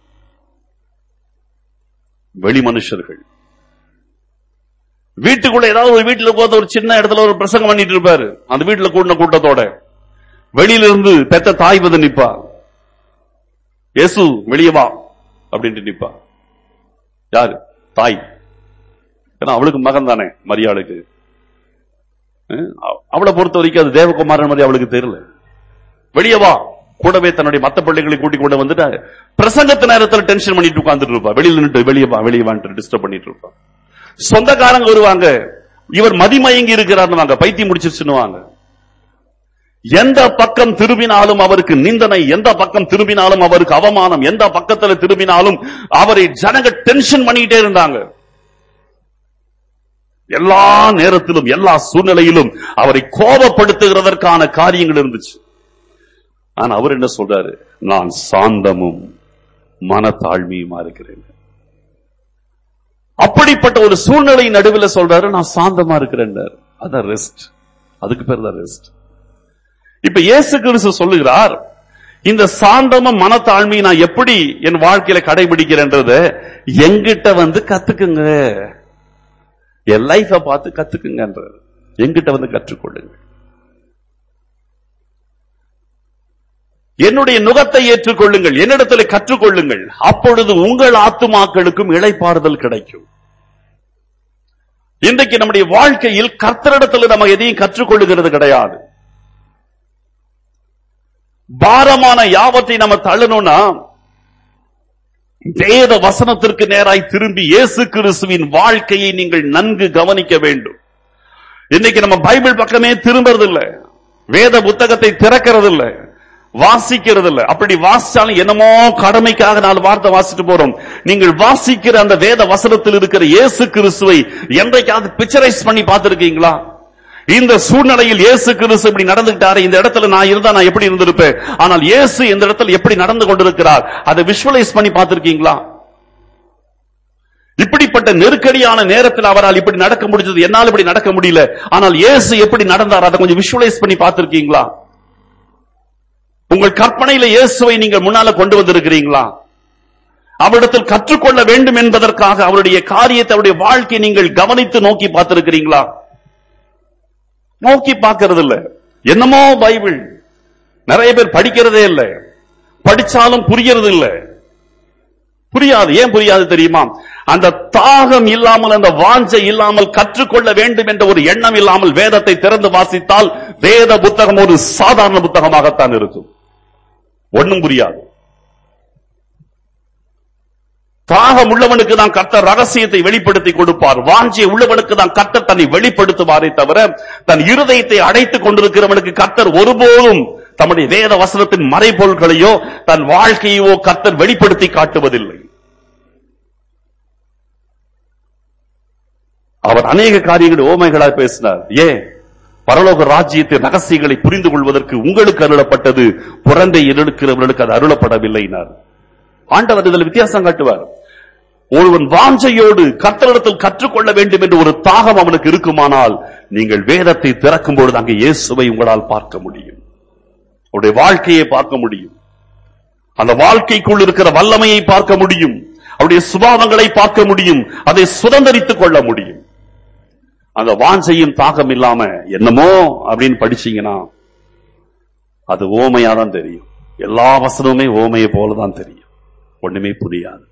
S1: வெளி மனுஷர்கள் வீட்டுக்குள்ள ஏதாவது ஒரு வீட்டுல உட்கார்ந்து ஒரு சின்ன இடத்துல ஒரு பிரசங்கம் பண்ணிட்டு இருப்பாரு அந்த வீட்டுல கூட்டின கூட்டத்தோட வெளியில இருந்து பெத்த தாய் வந்து நிப்பா இயேசு வெளியே வா அப்படின்ட்டு நிப்பா யாரு தாய் ஏன்னா அவளுக்கு மகன் தானே மரியாளுக்கு அஹ் அவளை பொறுத்த வரைக்கும் அது தேவகுமாரன் மாதிரி அவளுக்கு தெரியல வெளியே வா கூடவே தன்னுடைய மத்த பிள்ளைகளை கூட்டி கொண்டு வந்துட்டு பிரசங்கத்து நேரத்துல டென்ஷன் பண்ணிட்டு உட்கார்ந்துட்டு இருப்பா வெளியில நின்று வெளியே வா வெளியே வான்ட்டு டிஸ்டர்ப் பண்ணிட்டு இருப்பா சொந்தக்காரங்க வருவாங்க இவர் மதிமயங்கி இருக்கிறார்னு பைத்தியம் முடிச்சிருச்சுன்னு எந்த பக்கம் திரும்பினாலும் அவருக்கு நிந்தனை எந்த பக்கம் திரும்பினாலும் அவருக்கு அவமானம் எந்த பக்கத்துல திரும்பினாலும் அவரை ஜனங்க டென்ஷன் பண்ணிக்கிட்டே இருந்தாங்க எல்லா நேரத்திலும் எல்லா சூழ்நிலையிலும் அவரை கோபப்படுத்துகிறதற்கான காரியங்கள் இருந்துச்சு ஆனா அவர் என்ன சொல்றாரு நான் சாந்தமும் மனத்தாழ்மையுமா இருக்கிறேன் அப்படிப்பட்ட ஒரு சூழ்நிலை நடுவில் சொல்றாரு நான் சாந்தமா இருக்கிறேன் அதான் ரெஸ்ட் அதுக்கு பேர் தான் ரெஸ்ட் இப்ப இயேசு கிறிஸ்து சொல்லுகிறார் இந்த சாந்தமும் மனத்தாழ்மையை நான் எப்படி என் வாழ்க்கையில கடைபிடிக்கிறேன்றத எங்கிட்ட வந்து கத்துக்குங்க என் லைஃப பார்த்து கத்துக்குங்கன்றார் எங்கிட்ட வந்து கற்றுக்கொள்ளுங்க என்னுடைய நுகத்தை ஏற்றுக்கொள்ளுங்கள் என்னிடத்தில் கற்றுக்கொள்ளுங்கள் அப்பொழுது உங்கள் ஆத்துமாக்களுக்கும் இளைப்பாறுதல் கிடைக்கும் இன்றைக்கு நம்முடைய வாழ்க்கையில் கர்த்தரிடத்தில் நம்ம எதையும் கற்றுக்கொள்ளுகிறது கிடையாது பாரமான யாவத்தை நம்ம தள்ளணும்னா வேத வசனத்திற்கு நேராய் திரும்பி இயேசு கிறிஸ்துவின் வாழ்க்கையை நீங்கள் நன்கு கவனிக்க வேண்டும் இன்னைக்கு நம்ம பைபிள் பக்கமே திரும்புறது இல்ல வேத புத்தகத்தை திறக்கிறது இல்ல வாசிக்கிறது இல்ல அப்படி வாசிச்சாலும் என்னமோ கடமைக்காக நாலு வார்த்தை வாசிட்டு போறோம் நீங்கள் வாசிக்கிற அந்த வேத வசனத்தில் இருக்கிற இயேசு கிறிஸ்துவை என்றைக்காவது பிக்சரைஸ் பண்ணி பார்த்திருக்கீங்களா இந்த சூழ்நிலையில் இயேசு கிறிஸ்து இப்படி நடந்துட்டாரு இந்த இடத்துல நான் இருந்தா நான் எப்படி இருந்திருப்பேன் ஆனால் இயேசு இந்த இடத்துல எப்படி நடந்து கொண்டிருக்கிறார் அதை விஷுவலைஸ் பண்ணி பார்த்திருக்கீங்களா இப்படிப்பட்ட நெருக்கடியான நேரத்தில் அவரால் இப்படி நடக்க முடிஞ்சது என்னால் இப்படி நடக்க முடியல ஆனால் இயேசு எப்படி நடந்தார் அதை கொஞ்சம் விஷுவலைஸ் பண்ணி பார்த்திருக்கீங்களா உங்கள் கற்பனையில இயேசுவை நீங்கள் முன்னால கொண்டு வந்திருக்கிறீங்களா அவரிடத்தில் கற்றுக்கொள்ள வேண்டும் என்பதற்காக அவருடைய காரியத்தை அவருடைய வாழ்க்கையை நீங்கள் கவனித்து நோக்கி பார்த்திருக்கிறீங்களா நோக்கி பார்க்கிறது இல்ல என்னமோ பைபிள் நிறைய பேர் படிக்கிறதே இல்லை படிச்சாலும் புரியறது இல்ல புரியாது ஏன் புரியாது தெரியுமா அந்த தாகம் இல்லாமல் அந்த வாஞ்சை இல்லாமல் கற்றுக்கொள்ள வேண்டும் என்ற ஒரு எண்ணம் இல்லாமல் வேதத்தை திறந்து வாசித்தால் வேத புத்தகம் ஒரு சாதாரண புத்தகமாகத்தான் இருக்கும் ஒண்ணும் புரியாது தாகம் உள்ளவனுக்கு தான் கர்த்தர் ரகசியத்தை வெளிப்படுத்தி கொடுப்பார் வாஞ்சிய உள்ளவனுக்கு தான் கர்த்தர் தன்னை வெளிப்படுத்துவாரே தவிர தன் இருதயத்தை அடைத்துக் கொண்டிருக்கிறவனுக்கு கர்த்தர் ஒருபோதும் தம்முடைய வேத வசனத்தின் மறைபொருள்களையோ தன் வாழ்க்கையோ கர்த்தர் வெளிப்படுத்தி காட்டுவதில்லை அவர் அநேக காரியங்களை ஓமைகளாய் பேசினார் ஏன் பரலோக ராஜ்யத்தின் ரகசியங்களை புரிந்து கொள்வதற்கு உங்களுக்கு அருளப்பட்டது புறந்தை இருக்கிறவர்களுக்கு அது அருளப்படவில்லைனார் ஆண்டவர் இதில் வித்தியாசம் காட்டுவார் ஒருவன் வாஞ்சையோடு கர்த்தரிடத்தில் கற்றுக்கொள்ள வேண்டும் என்று ஒரு தாகம் அவனுக்கு இருக்குமானால் நீங்கள் வேதத்தை திறக்கும் பொழுது அங்கே இயேசுவை உங்களால் பார்க்க முடியும் அவருடைய வாழ்க்கையை பார்க்க முடியும் அந்த வாழ்க்கைக்குள் இருக்கிற வல்லமையை பார்க்க முடியும் அவருடைய சுபாவங்களை பார்க்க முடியும் அதை சுதந்திரித்துக் கொள்ள முடியும் அந்த வாஞ்சையும் தாகம் இல்லாம என்னமோ அப்படின்னு படிச்சீங்கன்னா அது ஓமையா தான் தெரியும் எல்லா வசனமுமே ஓமையை போலதான் தெரியும் ஒண்ணுமே புரியாது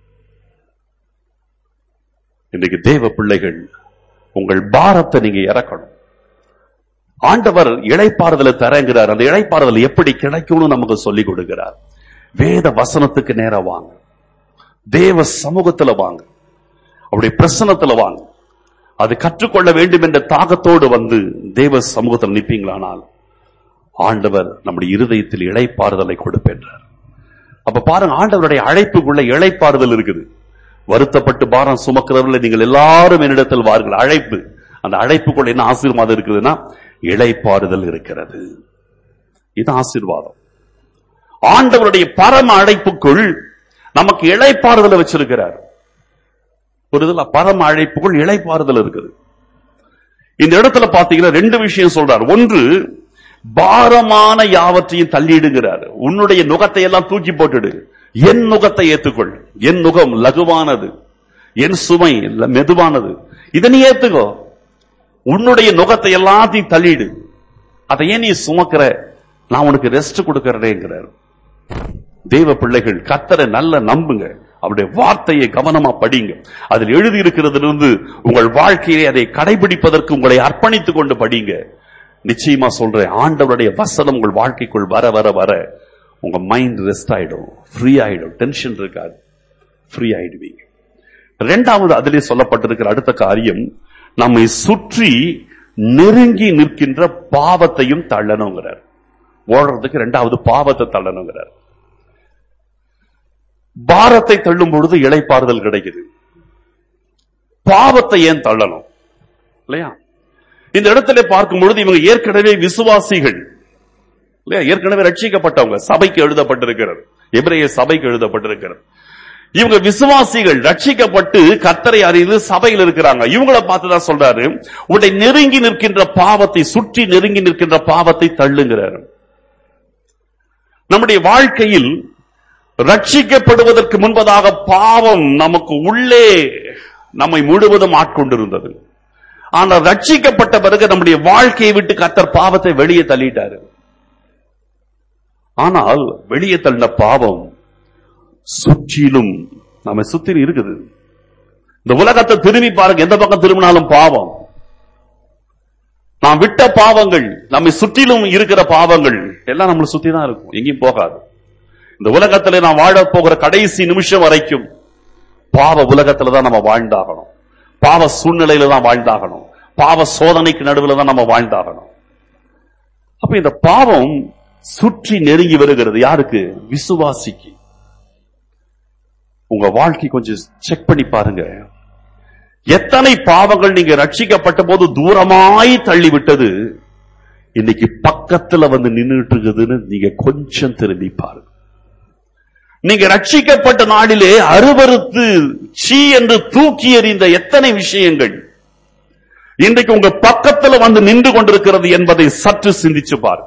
S1: இன்றைக்கு தேவ பிள்ளைகள் உங்கள் பாரத்தை நீங்க இறக்கணும் ஆண்டவர் இழைப்பாறுதலை தரங்கிறார் அந்த இழைப்பாறுதல் எப்படி கிடைக்கும்னு நமக்கு சொல்லிக் கொடுக்கிறார் வேத வசனத்துக்கு நேரா வாங்க தேவ சமூகத்துல வாங்க அவருடைய பிரசனத்துல வாங்க அது கற்றுக்கொள்ள வேண்டும் என்ற தாகத்தோடு வந்து தேவ சமூகத்தில் நிற்பீங்களானால் ஆண்டவர் நம்முடைய இருதயத்தில் இழைப்பாறுதலை கொடுப்பென்றார் அப்ப பாருங்க ஆண்டவருடைய அழைப்புக்குள்ள இழைப்பாறுதல் இருக்குது வருத்தப்பட்டு பாரம் சுமக்கிறவர்களை நீங்கள் எல்லாரும் என்னிடத்தில் வாருங்கள் அழைப்பு அந்த அழைப்புக்குள்ள என்ன ஆசீர்வாதம் இருக்குதுன்னா இழைப்பாறுதல் இருக்கிறது இது ஆசீர்வாதம் ஆண்டவருடைய பரம அழைப்புக்குள் நமக்கு இழைப்பாறுதலை வச்சிருக்கிறார் புரிதலா பரம அழைப்புக்குள் இழைப்பாறுதல் இருக்குது இந்த இடத்துல பாத்தீங்கன்னா ரெண்டு விஷயம் சொல்றார் ஒன்று பாரமான யாவற்றையும் தள்ளிடுங்கிறார் உன்னுடைய நுகத்தை எல்லாம் தூக்கி போட்டுடு என் நுகத்தை ஏத்துக்கொள் என் நுகம் லகுவானது என் சுமை ல- மெதுவானது இதை நீ ஏத்துக்கோ உன்னுடைய நுகத்தை எல்லாத்தையும் தள்ளிடு அதை ஏன் நீ சுமக்கிற நான் உனக்கு ரெஸ்ட் கொடுக்கறேங்கிறார் தேவ பிள்ளைகள் கத்தரை நல்ல நம்புங்க அவருடைய வார்த்தையை கவனமா படிங்க அதில் எழுதி இருக்கிறதிலிருந்து உங்கள் வாழ்க்கையை அதை கடைபிடிப்பதற்கு உங்களை அர்ப்பணித்துக் கொண்டு படிங்க நிச்சயமா சொல்றேன் ஆண்டவருடைய வசனம் உங்கள் வாழ்க்கைக்குள் வர வர வர உங்க மைண்ட் ரெஸ்ட் ஆயிடும் ஃப்ரீ ஆயிடும் டென்ஷன் இருக்காது ஃப்ரீ ஆயிடுவீங்க இரண்டாவது அதிலே சொல்லப்பட்டிருக்கிற அடுத்த காரியம் நம்மை சுற்றி நெருங்கி நிற்கின்ற பாவத்தையும் தள்ளணுங்கிறார் ஓடுறதுக்கு ரெண்டாவது பாவத்தை தள்ளணுங்கிறார் பாரத்தை தள்ளும் பொழுது இளைப்பாறுதல் கிடைக்குது பாவத்தை ஏன் தள்ளணும் இல்லையா இந்த இடத்துல பார்க்கும் பொழுது இவங்க ஏற்கனவே விசுவாசிகள் இல்லையா ஏற்கனவே ரட்சிக்கப்பட்டவங்க சபைக்கு எழுதப்பட்டிருக்கிறது எபிரேய சபைக்கு எழுதப்பட்டிருக்கிறது இவங்க விசுவாசிகள் ரட்சிக்கப்பட்டு கத்தரை அறிந்து சபையில் இருக்கிறாங்க இவங்களை பார்த்துதான் சொல்றாரு உன்னை நெருங்கி நிற்கின்ற பாவத்தை சுற்றி நெருங்கி நிற்கின்ற பாவத்தை தள்ளுங்கிறார் நம்முடைய வாழ்க்கையில் ரட்சிக்கப்படுவதற்கு முன்பதாக பாவம் நமக்கு உள்ளே நம்மை முழுவதும் ஆட்கொண்டிருந்தது ஆனால் ரட்சிக்கப்பட்ட பிறகு நம்முடைய வாழ்க்கையை விட்டு கத்தர் பாவத்தை வெளியே தள்ளிட்டாரு ஆனால் வெளியே தள்ளின பாவம் சுற்றிலும் நம்ம சுத்தி இருக்குது இந்த உலகத்தை திரும்பி பாருங்க எந்த பக்கம் திரும்பினாலும் பாவம் நாம் விட்ட பாவங்கள் நம்மை சுற்றிலும் இருக்கிற பாவங்கள் எல்லாம் நம்மளை சுத்தி தான் இருக்கும் எங்கேயும் போகாது இந்த உலகத்துல நாம் வாழ போகிற கடைசி நிமிஷம் வரைக்கும் பாவ உலகத்துல தான் நம்ம வாழ்ந்தாகணும் பாவ சூழ்நிலையில தான் வாழ்ந்தாகணும் பாவ சோதனைக்கு நடுவில் தான் நம்ம வாழ்ந்தாகணும் அப்ப இந்த பாவம் சுற்றி நெருங்கி வருகிறது யாருக்கு விசுவாசிக்கு உங்க வாழ்க்கை கொஞ்சம் செக் பண்ணி பாருங்க எத்தனை பாவங்கள் நீங்க ரட்சிக்கப்பட்ட போது தூரமாய் தள்ளிவிட்டது இன்னைக்கு பக்கத்துல வந்து நின்றுட்டு இருக்குதுன்னு நீங்க கொஞ்சம் திரும்பி பாருங்க நீங்க ரட்சிக்கப்பட்ட நாளிலே அருவருத்து சீ என்று தூக்கி எறிந்த எத்தனை விஷயங்கள் இன்றைக்கு உங்க பக்கத்துல வந்து நின்று கொண்டிருக்கிறது என்பதை சற்று சிந்திச்சு பாரு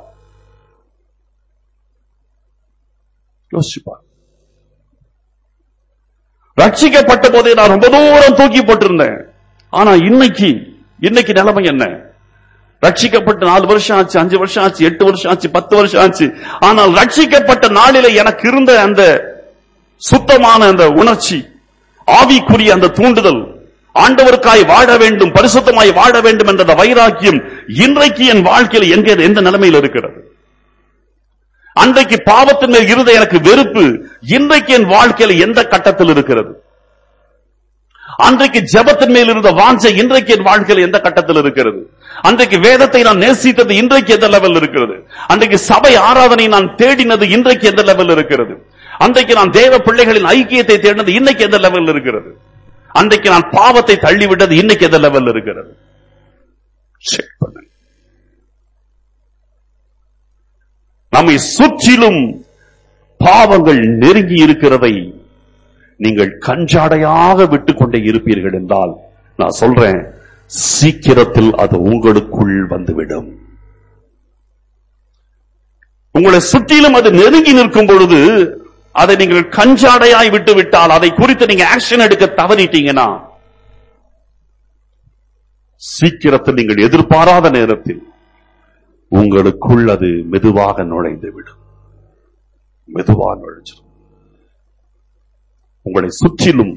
S1: யோசிச்சு பாரு ரட்சிக்கப்பட்ட போதே நான் ரொம்ப தூரம் தூக்கி போட்டிருந்தேன் ஆனா இன்னைக்கு இன்னைக்கு நிலைமை என்ன ரட்சிக்கப்பட்ட நாலு வருஷம் ஆச்சு அஞ்சு வருஷம் ஆச்சு எட்டு வருஷம் ஆச்சு பத்து வருஷம் ஆச்சு ஆனால் ரட்சிக்கப்பட்ட நாளில எனக்கு இருந்த அந்த சுத்தமான அந்த உணர்ச்சி ஆவிக்குரிய அந்த தூண்டுதல் ஆண்டவருக்காய் வாழ வேண்டும் பரிசுத்தமாய் வாழ வேண்டும் என்ற அந்த வைராக்கியம் இன்றைக்கு என் வாழ்க்கையில் எங்க எந்த நிலைமையில் இருக்கிறது அன்றைக்கு பாவத்தின் மேல் இருந்த எனக்கு வெறுப்பு இன்றைக்கு என் வாழ்க்கையில் எந்த கட்டத்தில் இருக்கிறது அன்றைக்கு ஜெபத்தின் மேல் இருந்த வாஞ்சை இன்றைக்கு என் வாழ்க்கையில் எந்த கட்டத்தில் இருக்கிறது அன்றைக்கு வேதத்தை நான் நேசித்தது இன்றைக்கு எந்த லெவல் இருக்கிறது அன்றைக்கு சபை ஆராதனை நான் தேடினது இன்றைக்கு எந்த லெவல் இருக்கிறது அன்றைக்கு நான் தேவ பிள்ளைகளின் ஐக்கியத்தை தேடினது இன்னைக்கு எந்த லெவல் இருக்கிறது அன்றைக்கு நான் பாவத்தை தள்ளிவிட்டது இன்னைக்கு எந்த லெவல் இருக்கிறது Check பண்ணுங்க. நம்மை சுற்றிலும் பாவங்கள் நெருங்கி இருக்கிறதை நீங்கள் கஞ்சாடையாக விட்டுக் கொண்டே இருப்பீர்கள் என்றால் நான் சொல்றேன் சீக்கிரத்தில் அது உங்களுக்குள் வந்துவிடும் உங்களை சுற்றிலும் அது நெருங்கி நிற்கும் பொழுது அதை நீங்கள் கஞ்சாடையாய் விட்டு விட்டால் அதை குறித்து நீங்க ஆக்ஷன் எடுக்க தவறிட்டீங்கன்னா சீக்கிரத்தில் நீங்கள் எதிர்பாராத நேரத்தில் உங்களுக்குள் அது மெதுவாக நுழைந்து விடும் மெதுவாக நுழைஞ்சிடும் உங்களை சுற்றிலும்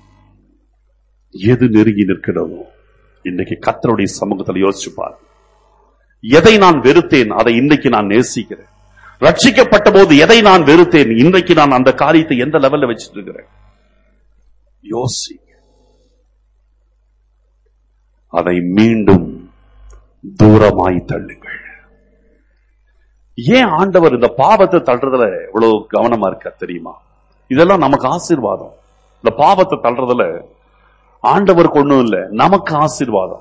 S1: எது நெருங்கி நிற்கிறதோ இன்னைக்கு கத்தருடைய சமூகத்தில் யோசிச்சு பாரு எதை நான் வெறுத்தேன் அதை இன்னைக்கு நான் நேசிக்கிறேன் ரட்சிக்கப்பட்ட போது எதை நான் வெறுத்தேன் இன்றைக்கு நான் அந்த காரியத்தை எந்த லெவல்ல வச்சிட்டு இருக்கிறேன் யோசி அதை மீண்டும் தூரமாய் தள்ளுங்கள் ஏன் ஆண்டவர் இந்த பாவத்தை தள்ளுறதுல இவ்வளவு கவனமா இருக்க தெரியுமா இதெல்லாம் நமக்கு ஆசீர்வாதம் இந்த பாவத்தை தள்ளுறதுல ஆண்டவருக்கு ஒண்ணும் இல்ல நமக்கு ஆசீர்வாதம்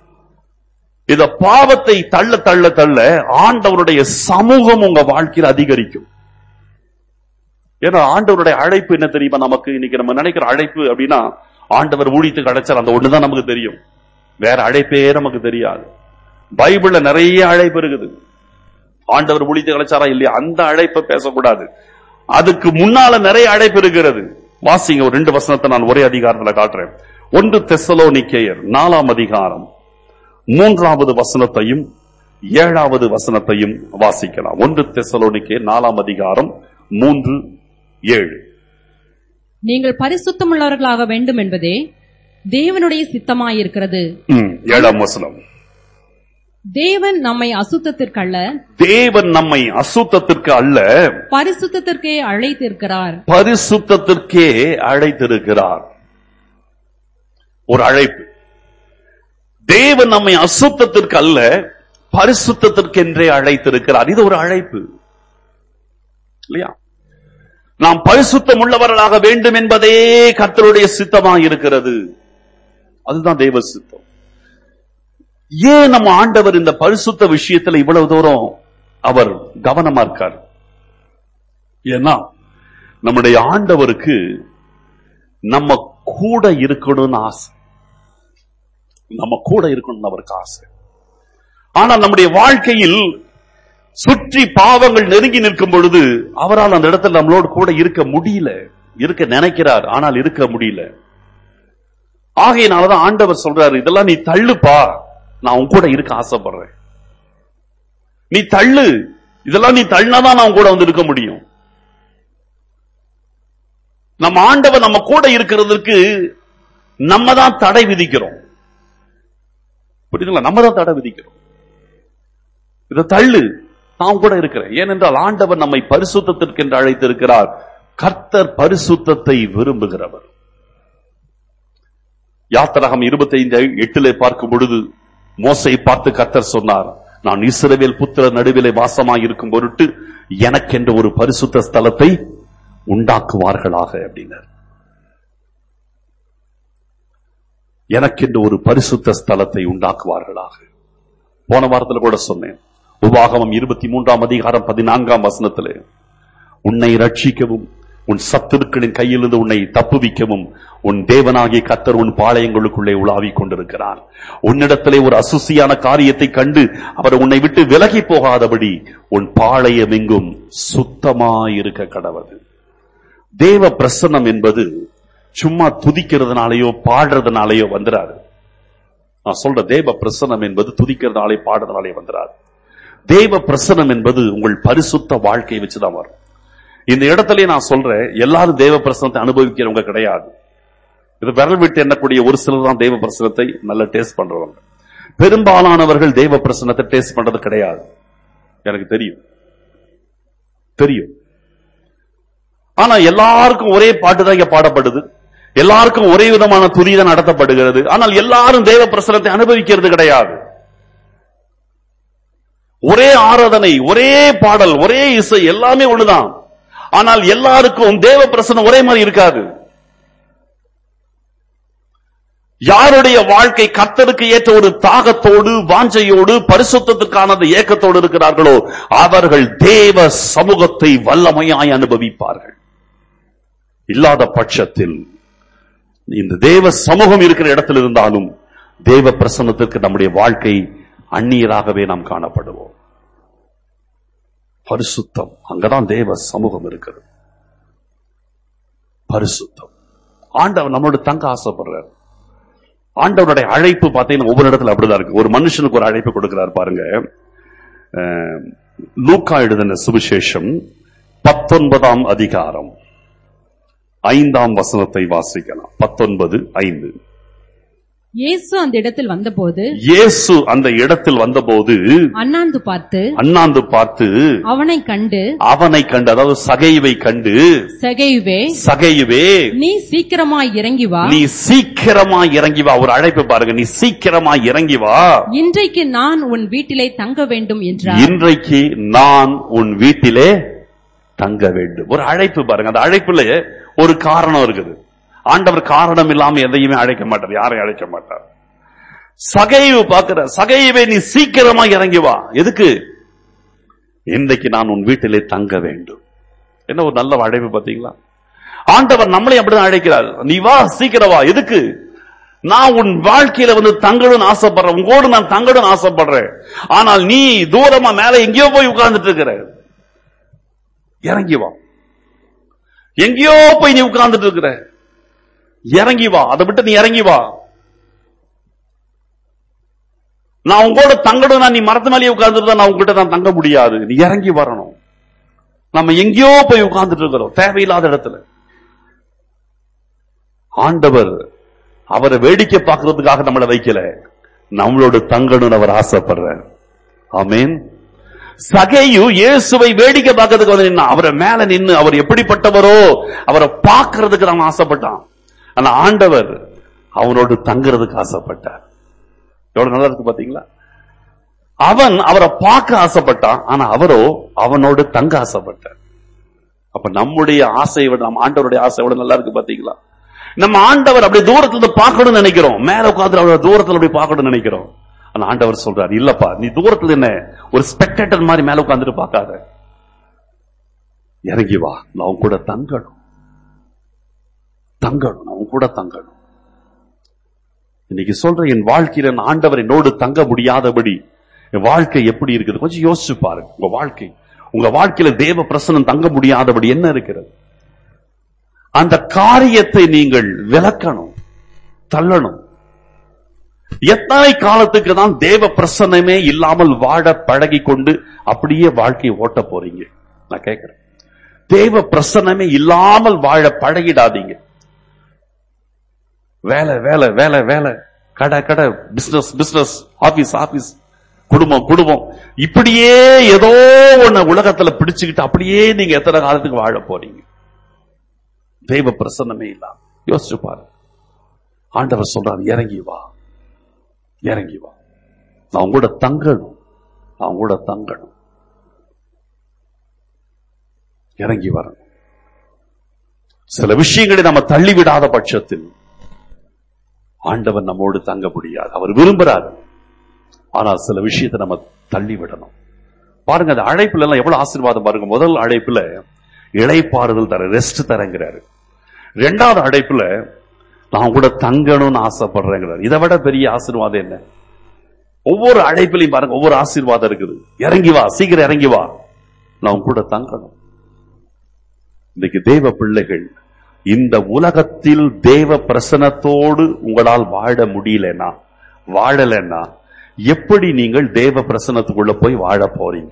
S1: இந்த பாவத்தை தள்ள தள்ள தள்ள ஆண்டவருடைய சமூகம் உங்க வாழ்க்கையில் அதிகரிக்கும் ஏன்னா ஆண்டவருடைய அழைப்பு என்ன தெரியுமா நமக்கு இன்னைக்கு நம்ம நினைக்கிற அழைப்பு அப்படின்னா ஆண்டவர் ஊழியத்துக்கு அழைச்சார் அந்த ஒண்ணுதான் நமக்கு தெரியும் வேற அழைப்பே நமக்கு தெரியாது பைபிள்ல நிறைய அழைப்பு இருக்குது ஆண்டவர் ஊழியத்துக்கு அழைச்சாரா இல்லையா அந்த அழைப்பை பேசக்கூடாது அதுக்கு முன்னால நிறைய அழைப்பு இருக்கிறது வாசிங்க ஒரு ரெண்டு வசனத்தை நான் ஒரே அதிகாரத்துல காட்டுறேன் ஒன்று தெசலோனிக்கேயர் நாலாம் அதிகாரம் மூன்றாவது வசனத்தையும் ஏழாவது வசனத்தையும் வாசிக்கலாம் ஒன்று தெசலோனிக்கே நாலாம் அதிகாரம் மூன்று ஏழு
S2: நீங்கள் பரிசுத்தமுள்ளவர்களாக வேண்டும் என்பதே தேவனுடைய சித்தமாயிருக்கிறது
S1: ம், ஏழாம் வசனம்
S2: தேவன் நம்மை அசுத்தத்திற்கல்ல
S1: தேவன் நம்மை அசுத்தத்திற்கு அல்ல
S2: பரிசுத்தத்திற்கே அழைத்திருக்கிறார்
S1: பரிசுத்தத்திற்கே அழைத்திருக்கிறார் ஒரு அழைப்பு தேவன் நம்மை அசுத்தத்திற்கு அல்ல பரிசுத்தத்திற்கென்றே அழைத்திருக்கிறார் இது ஒரு அழைப்பு இல்லையா நாம் பரிசுத்தம் உள்ளவர்களாக வேண்டும் என்பதே கர்த்தருடைய சித்தமாக இருக்கிறது அதுதான் தேவ சித்தம் ஏன் நம்ம ஆண்டவர் இந்த பரிசுத்த விஷயத்துல இவ்வளவு தூரம் அவர் கவனமா இருக்கார் ஏன்னா நம்முடைய ஆண்டவருக்கு நம்ம கூட இருக்கணும்னு ஆசை நம்ம கூட இருக்கணும்னு அவருக்கு ஆசை ஆனா நம்முடைய வாழ்க்கையில் சுற்றி பாவங்கள் நெருங்கி நிற்கும் பொழுது அவரால் அந்த இடத்துல நம்மளோடு கூட இருக்க முடியல இருக்க நினைக்கிறார் ஆனால் இருக்க முடியல ஆகையினாலதான் ஆண்டவர் சொல்றாரு இதெல்லாம் நீ தள்ளுப்பா நான் உன் கூட இருக்க ஆசைப்படுறேன் நீ தள்ளு இதெல்லாம் நீ தள்ளினாதான் நான் உன் கூட வந்து இருக்க முடியும் நம்ம ஆண்டவர் நம்ம கூட இருக்கிறதுக்கு நம்ம தான் தடை விதிக்கிறோம் புரியுதுங்களா நம்ம தான் தடை விதிக்கிறோம் இதை தள்ளு நான் கூட இருக்கிறேன் ஏனென்றால் ஆண்டவர் நம்மை பரிசுத்தத்திற்கு என்று அழைத்திருக்கிறார் கர்த்தர் பரிசுத்தத்தை விரும்புகிறவர் யாத்திரகம் இருபத்தி ஐந்து எட்டிலே பார்க்கும் பொழுது மோசை பார்த்து கர்த்தர் சொன்னார் நான் இஸ்ரவேல் புத்திர நடுவிலே வாசமாய் இருக்கும் பொருட்டு எனக்கென்று ஒரு பரிசுத்த ஸ்தலத்தை உண்டாக்குவார்களாக அப்படின்னார் எனக்கென்று ஒரு பரிசுத்த ஸ்தலத்தை உண்டாக்குவார்களாக போன வாரத்தில் கூட சொன்னேன் உபாகமம் இருபத்தி மூன்றாம் அதிகாரம் பதினான்காம் வசனத்திலே உன்னை ரட்சிக்கவும் உன் சத்துருக்களின் கையிலிருந்து உன்னை தப்புவிக்கவும் உன் தேவனாகிய கத்தர் உன் பாளையங்களுக்குள்ளே உலாவிக் கொண்டிருக்கிறார் உன்னிடத்திலே ஒரு அசுசியான காரியத்தை கண்டு அவர் உன்னை விட்டு விலகி போகாதபடி உன் பாளையம் எங்கும் சுத்தமாயிருக்க கடவது தேவ பிரசன்னம் என்பது சும்மா துதிக்கிறதுனாலயோ பாடுறதுனாலயோ வந்துராது நான் சொல்ற தேவ பிரசனம் என்பது துதிக்கிறதுனாலே பாடுறதுனாலே வந்துராது தேவ பிரசனம் என்பது உங்கள் பரிசுத்த வாழ்க்கையை வச்சுதான் வரும் இந்த இடத்துல நான் சொல்றேன் எல்லாரும் தேவ பிரசனத்தை அனுபவிக்கிறவங்க கிடையாது இது விரல் விட்டு எண்ணக்கூடிய ஒரு சிலர் தான் தேவ பிரசனத்தை நல்ல டேஸ்ட் பண்றவங்க பெரும்பாலானவர்கள் தேவ பிரசனத்தை டேஸ்ட் பண்றது கிடையாது எனக்கு தெரியும் தெரியும் ஆனா எல்லாருக்கும் ஒரே பாட்டு தான் இங்க பாடப்படுது எல்லாருக்கும் ஒரே விதமான துதி தான் நடத்தப்படுகிறது ஆனால் எல்லாரும் தேவ பிரசனத்தை அனுபவிக்கிறது கிடையாது ஒரே ஆராதனை ஒரே பாடல் ஒரே இசை எல்லாமே ஒண்ணுதான் ஆனால் எல்லாருக்கும் தேவ பிரசனம் ஒரே மாதிரி இருக்காது யாருடைய வாழ்க்கை கர்த்தருக்கு ஏற்ற ஒரு தாகத்தோடு வாஞ்சையோடு பரிசுத்தத்துக்கான அந்த ஏக்கத்தோடு இருக்கிறார்களோ அவர்கள் தேவ சமூகத்தை வல்லமையாய் அனுபவிப்பார்கள் இல்லாத பட்சத்தில் இந்த தேவ சமூகம் இருக்கிற இடத்தில் இருந்தாலும் தேவ பிரசன்னத்திற்கு நம்முடைய வாழ்க்கை அந்நியராகவே நாம் காணப்படுவோம் பரிசுத்தம் அங்கதான் தேவ சமூகம் இருக்கிறது பரிசுத்தம் ஆண்டவர் நம்மளோட தங்க ஆசைப்படுறார் ஆண்டவருடைய அழைப்பு பார்த்தீங்கன்னா ஒவ்வொரு இடத்துல அப்படிதான் இருக்கு ஒரு மனுஷனுக்கு ஒரு அழைப்பு கொடுக்கிறார் பாருங்க அஹ், லூக்கா எழுதின சுவிசேஷம் பத்தொன்பதாம் அதிகாரம் ஐந்தாம் வசனத்தை வாசிக்கலாம் பத்தொன்பது ஐந்து
S2: இயேசு அந்த இடத்தில் வந்தபோது
S1: இயேசு அந்த இடத்தில் வந்தபோது
S2: அண்ணாந்து பார்த்து
S1: அண்ணாந்து பார்த்து
S2: அவனை கண்டு
S1: அவனை கண்டு அதாவது சகைவை கண்டு
S2: செகையுவே
S1: சகையுவே
S2: நீ சீக்கிரமாய் இறங்கி வா
S1: நீ சீக்கிரமா இறங்கி வா ஒரு அழைப்பு பாருங்க நீ சீக்கிரமா இறங்கி வா
S2: இன்றைக்கு நான் உன் வீட்டிலே தங்க வேண்டும் என்றார்
S1: இன்றைக்கு நான் உன் வீட்டிலே தங்க வேண்டும் ஒரு அழைப்பு பாருங்க அந்த அழைப்புல ஒரு காரணம் இருக்குது ஆண்டவர் காரணம் இல்லாம எதையுமே அழைக்க மாட்டார் யாரையும் அழைக்க மாட்டார் சகைவு பார்க்கிற சகைவை நீ சீக்கிரமா இறங்கி வா எதுக்கு இன்றைக்கு நான் உன் வீட்டிலே தங்க வேண்டும் என்ன ஒரு நல்ல அழைப்பு பாத்தீங்களா ஆண்டவர் நம்மளை அப்படிதான் அழைக்கிறார் நீ வா சீக்கிரம் வா எதுக்கு நான் உன் வாழ்க்கையில வந்து தங்கணும்னு ஆசைப்படுறேன் உங்களோடு நான் தங்கணும்னு ஆசைப்படுறேன் ஆனால் நீ தூரமா மேல எங்கேயோ போய் உட்கார்ந்துட்டு இருக்கிற இறங்கி வா எங்கேயோ போய் நீ உட்கார்ந்துட்டு இருக்கிற இறங்கி வா அதை விட்டு நீ இறங்கி வா நான் உங்களோட தங்கணும் நீ மரத்து மேலேயே உட்கார்ந்துட்டு நான் உங்ககிட்ட நான் தங்க முடியாது நீ இறங்கி வரணும் நம்ம எங்கேயோ போய் உட்கார்ந்துட்டு இருக்கிறோம் தேவையில்லாத இடத்துல ஆண்டவர் அவரை வேடிக்கை பார்க்கறதுக்காக நம்மளை வைக்கல நம்மளோட தங்கணும்னு அவர் ஆசைப்படுறார் ஆமென் சகையு இயேசுவை வேடிக்கை பார்க்கறதுக்கு வந்து நின்னா அவரை மேல நின்னு அவர் எப்படிப்பட்டவரோ அவரை பார்க்கறதுக்கு அவன் ஆசைப்பட்டான் ஆனா ஆண்டவர் அவனோடு தங்குறதுக்கு ஆசைப்பட்டார் எவ்வளவு நல்லா இருக்கு பாத்தீங்களா அவன் அவரை பார்க்க ஆசைப்பட்டான் ஆனா அவரோ அவனோடு தங்க ஆசைப்பட்டார் அப்ப நம்முடைய ஆசையை விட நம்ம ஆண்டவருடைய ஆசை எவ்வளவு நல்லா இருக்கு பாத்தீங்களா நம்ம ஆண்டவர் அப்படி தூரத்துல இருந்து பார்க்கணும்னு நினைக்கிறோம் மேல உட்கார்ந்து அவர் தூரத்துல அப்படி பார்க்கணும்னு நினைக்கிறோம் ஆனா ஆண்டவர் சொல்றாரு இல்லப்பா நீ தூரத்துல என்ன ஒரு ஸ்பெக்டேட்டர் மாதிரி மேல உட்கார்ந்துட்டு பார்க்காத இறங்கி வா நான் உன் கூட தங்கணும் தங்கணும் நான் உன் கூட தங்கணும் இன்னைக்கு சொல்ற என் வாழ்க்கையில நான் ஆண்டவர் என்னோடு தங்க முடியாதபடி என் வாழ்க்கை எப்படி இருக்குது கொஞ்சம் யோசிச்சு பாருங்க உங்க வாழ்க்கை உங்க வாழ்க்கையில தேவ பிரசனம் தங்க முடியாதபடி என்ன இருக்கிறது அந்த காரியத்தை நீங்கள் விளக்கணும் தள்ளணும் எத்தனை காலத்துக்கு தான் தேவ பிரசன்னமே இல்லாமல் வாழ பழகி கொண்டு அப்படியே வாழ்க்கையை ஓட்ட போறீங்க நான் கேட்கிறேன் தேவ பிரசன்னமே இல்லாமல் வாழ பழகிடாதீங்க வேலை வேலை வேலை வேலை கடை கடை பிசினஸ் பிசினஸ் ஆபீஸ் ஆபீஸ் குடும்பம் குடும்பம் இப்படியே ஏதோ ஒண்ணு உலகத்துல பிடிச்சுக்கிட்டு அப்படியே நீங்க எத்தனை காலத்துக்கு வாழ போறீங்க தெய்வ பிரசன்னமே இல்லாம யோசிச்சு பாரு ஆண்டவர் சொல்றாரு இறங்கி வா இறங்கி வா நான் கூட தங்கணும் நான் கூட தங்கணும் இறங்கி வரணும் சில விஷயங்களை நம்ம தள்ளிவிடாத பட்சத்தில் ஆண்டவர் நம்மோடு தங்க முடியாது அவர் விரும்புறாரு ஆனால் சில விஷயத்தை நம்ம தள்ளி விடணும் பாருங்க அந்த அழைப்புல எல்லாம் எவ்வளவு ஆசீர்வாதம் பாருங்க முதல் அழைப்புல இளைப்பாறுதல் தர ரெஸ்ட் தரங்கிறாரு ரெண்டாவது அழைப்புல நான் கூட தங்கணும்னு ஆசைப்படுறேங்கிறாரு இதை விட பெரிய ஆசீர்வாதம் என்ன ஒவ்வொரு அழைப்பிலையும் பாருங்க ஒவ்வொரு ஆசீர்வாதம் இருக்குது இறங்கி வா சீக்கிரம் இறங்கி வா நான் உன் கூட தங்கணும் இன்னைக்கு தேவ பிள்ளைகள் இந்த உலகத்தில் தேவ பிரசனத்தோடு உங்களால் வாழ முடியலன்னா வாழலைன்னா எப்படி நீங்கள் தேவ பிரசனத்துக்குள்ள போய் வாழ போறீங்க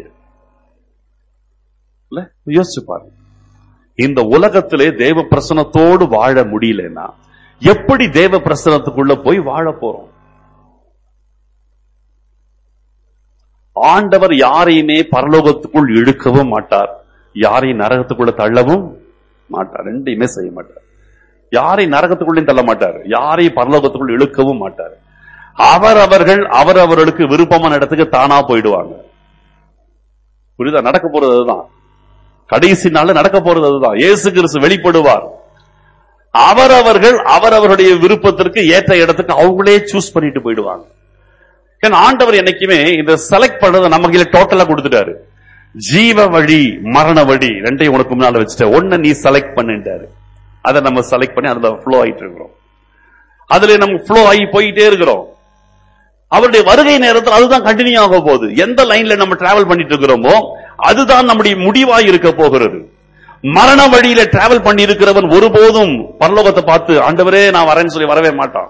S1: இல்ல? யோசிச்சு பாருங்க இந்த உலகத்திலே தேவ பிரசனத்தோடு வாழ முடியலன்னா எப்படி தேவ பிரசனத்துக்குள்ள போய் வாழ போறோம் ஆண்டவர் யாரையுமே பரலோகத்துக்குள் இழுக்கவும் மாட்டார் யாரையும் நரகத்துக்குள்ள தள்ளவும் மாட்டார் ரெண்டையுமே செய்ய மாட்டார் யாரையும் நரகத்துக்குள்ளேயும் தள்ள மாட்டார் யாரையும் பரலோகத்துக்குள் இழுக்கவும் மாட்டார் அவரவர்கள் அவரவர்களுக்கு விருப்பமான இடத்துக்கு தானா போயிடுவாங்க புரியுதா நடக்க போறது அதுதான் கடைசி நாள்ல நடக்க போறது அதுதான் இயேசு கிறிஸ்து வெளிப்படுவார் அவரவர்கள் அவரவருடைய விருப்பத்திற்கு ஏற்ற இடத்துக்கு அவங்களே சூஸ் பண்ணிட்டு போயிடுவாங்க ஏன்னா ஆண்டவர் என்னைக்குமே இந்த செலக்ட் பண்றதை நம்ம கையில டோட்டலா கொடுத்துட்டாரு ஜீவ வழி மரண வழி ரெண்டையும் உனக்கு முன்னால வச்சுட்ட ஒன்னு நீ செலக்ட் பண்ணிட்டாரு அதை நம்ம செலக்ட் பண்ணி அதுல ஃப்ளோ ஆயிட்டு இருக்கிறோம் அதுல நம்ம ஃப்ளோ ஆகி போயிட்டே இருக்கிறோம் அவருடைய வருகை நேரத்தில் அதுதான் கண்டினியூ ஆக போகுது எந்த லைன்ல நம்ம டிராவல் பண்ணிட்டு இருக்கிறோமோ அதுதான் நம்முடைய முடிவாய் இருக்க போகிறது மரண வழியில டிராவல் பண்ணி இருக்கிறவன் ஒருபோதும் பரலோகத்தை பார்த்து ஆண்டவரே நான் வரேன்னு சொல்லி வரவே மாட்டான்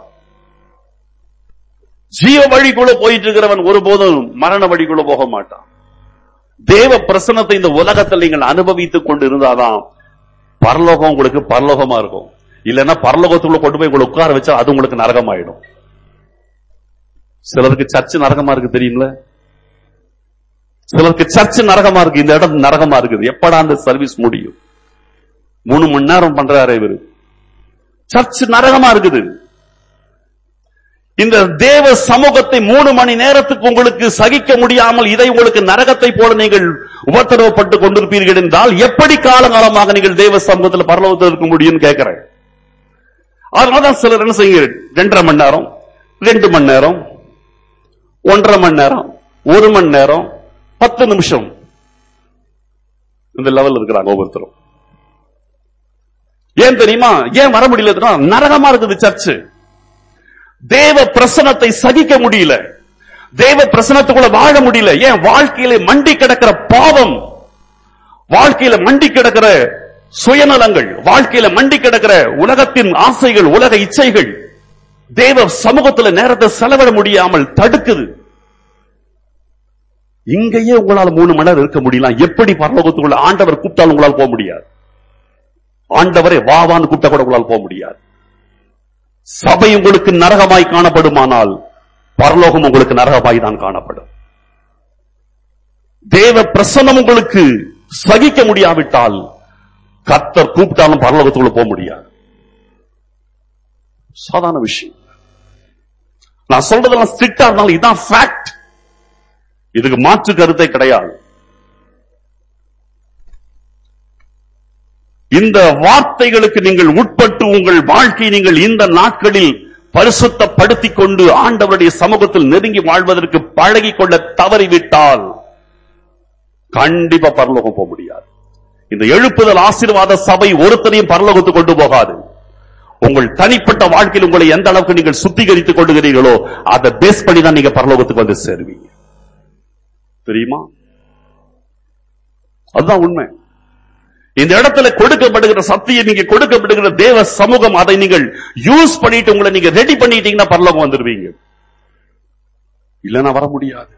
S1: ஜீவ வழிக்குள்ள போயிட்டு இருக்கிறவன் ஒருபோதும் மரண வழிக்குள்ள போக மாட்டான் தேவ பிரசனத்தை இந்த உலகத்தில் நீங்கள் அனுபவித்துக் கொண்டு இருந்தாதான் பரலோகம் உங்களுக்கு பரலோகமா இருக்கும் இல்லைன்னா பரலோகத்துக்குள்ள கொண்டு போய் உங்களை உட்கார வச்சா அது உங்களுக்கு நரகமாயிடும் சிலருக்கு சர்ச்சு நரகமா இருக்கு தெரியுங்களா சிலருக்கு சர்ச்சு நரகமா இருக்கு இந்த இடம் நரகமா இருக்குது எப்படா அந்த சர்வீஸ் முடியும் மூணு மணி நேரம் பண்றாரு இவரு சர்ச் நரகமா இருக்குது இந்த தேவ சமூகத்தை மூணு மணி நேரத்துக்கு உங்களுக்கு சகிக்க முடியாமல் இதை உங்களுக்கு நரகத்தை போல நீங்கள் உபத்திரவப்பட்டு கொண்டிருப்பீர்கள் என்றால் எப்படி காலகாலமாக நீங்கள் தேவ சமூகத்தில் பரலோகத்தில் இருக்க முடியும்னு கேட்கிறேன் அதனாலதான் சிலர் என்ன செய்யுங்க ரெண்டரை மணி நேரம் ரெண்டு மணி நேரம் ஒன்றரை மணி நேரம் ஒரு மணி நேரம் பத்து நிமிஷம் இந்த லெவல் இருக்கிறாங்க ஒவ்வொருத்தரும் ஏன் தெரியுமா ஏன் வர முடியல தெரியுமா? நரகமா இருக்குது சர்ச்சு தேவ பிரசனத்தை சகிக்க முடியல தேவ பிரசனத்துக்குள்ள வாழ முடியல ஏன் வாழ்க்கையில மண்டி கிடக்கிற பாவம் வாழ்க்கையில மண்டி கிடக்கிற சுயநலங்கள் வாழ்க்கையில மண்டி கிடக்கிற உலகத்தின் ஆசைகள் உலக இச்சைகள் தேவ சமூகத்துல நேரத்தை செலவிட முடியாமல் தடுக்குது இங்கேயே உங்களால மூணு மணி நேரம் இருக்க முடியலாம் எப்படி பரலோகத்துக்குள்ள ஆண்டவர் கூப்பிட்டாலும் உங்களால் போக முடியாது ஆண்டவரை வாவான்னு கூப்பிட்டா கூட உங்களால் போக முடியாது சபை உங்களுக்கு நரகமாய் காணப்படுமானால் பரலோகம் உங்களுக்கு நரகமாய் தான் காணப்படும் தேவ பிரசன்னம் உங்களுக்கு சகிக்க முடியாவிட்டால் கர்த்தர் கூப்பிட்டாலும் பரலோகத்துக்குள்ள போக முடியாது சாதாரண விஷயம் நான் சொல்றதெல்லாம் ஸ்ட்ரிக்டா இருந்தாலும் இதான் ஃபேக்ட் இதுக்கு மாற்று கருத்தை கிடையாது இந்த வார்த்தைகளுக்கு நீங்கள் உட்பட்டு உங்கள் வாழ்க்கை நீங்கள் இந்த நாட்களில் பரிசுத்தப்படுத்திக் கொண்டு ஆண்டவருடைய சமூகத்தில் நெருங்கி வாழ்வதற்கு பழகி கொள்ள தவறிவிட்டால் கண்டிப்பா பரலோகம் போக முடியாது இந்த எழுப்புதல் ஆசீர்வாத சபை ஒருத்தரையும் பரலோகத்துக்கு கொண்டு போகாது உங்கள் தனிப்பட்ட வாழ்க்கையில் உங்களை எந்த அளவுக்கு நீங்கள் சுத்திகரித்துக் கொள்ளுகிறீர்களோ அதை பேஸ் பண்ணி தான் நீங்க பரலோகத்துக்கு வந்து சேருவீங்க தெரியுமா அதுதான் உண்மை இந்த இடத்துல கொடுக்கப்படுகிற சத்தியம் நீங்க கொடுக்கப்படுகிற தேவ சமூகம் அதை நீங்கள் யூஸ் பண்ணிட்டு உங்களை நீங்க ரெடி பண்ணிட்டீங்கன்னா பரலோகம் வந்துருவீங்க இல்லைன்னா வர முடியாது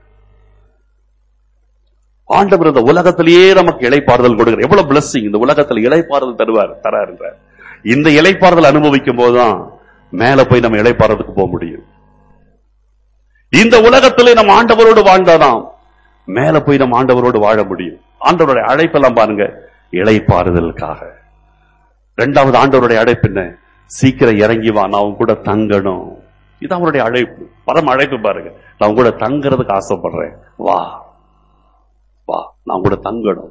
S1: ஆண்டவர் இந்த உலகத்திலேயே நமக்கு இலைப்பாறுதல் கொடுக்கிற எவ்வளவு blessing இந்த உலகத்தில் இலைப்பாறுதல் தருவார் தராருன்ற இந்த இலைப்பாறுதல் அனுபவிக்கும் போதுதான் மேல போய் நம்ம இலைப்பாறுறதுக்கு போக முடியும் இந்த உலகத்திலே நம்ம ஆண்டவரோடு வாழ்ந்தாதான் மேல போய் நம்ம ஆண்டவரோடு வாழ முடியும் ஆண்டவருடைய அழைப்பெல்லாம் பாருங்க இளைப்பாறுதலுக்காக இரண்டாவது ஆண்டவருடைய அழைப்பு என்ன சீக்கிரம் இறங்கி வா நான் உன் கூட தங்கணும் இது அவருடைய அழைப்பு பரம அழைப்பு பாருங்க நான் உன் கூட தங்குறதுக்கு ஆசைப்படுறேன் வா வா நான் கூட தங்கணும்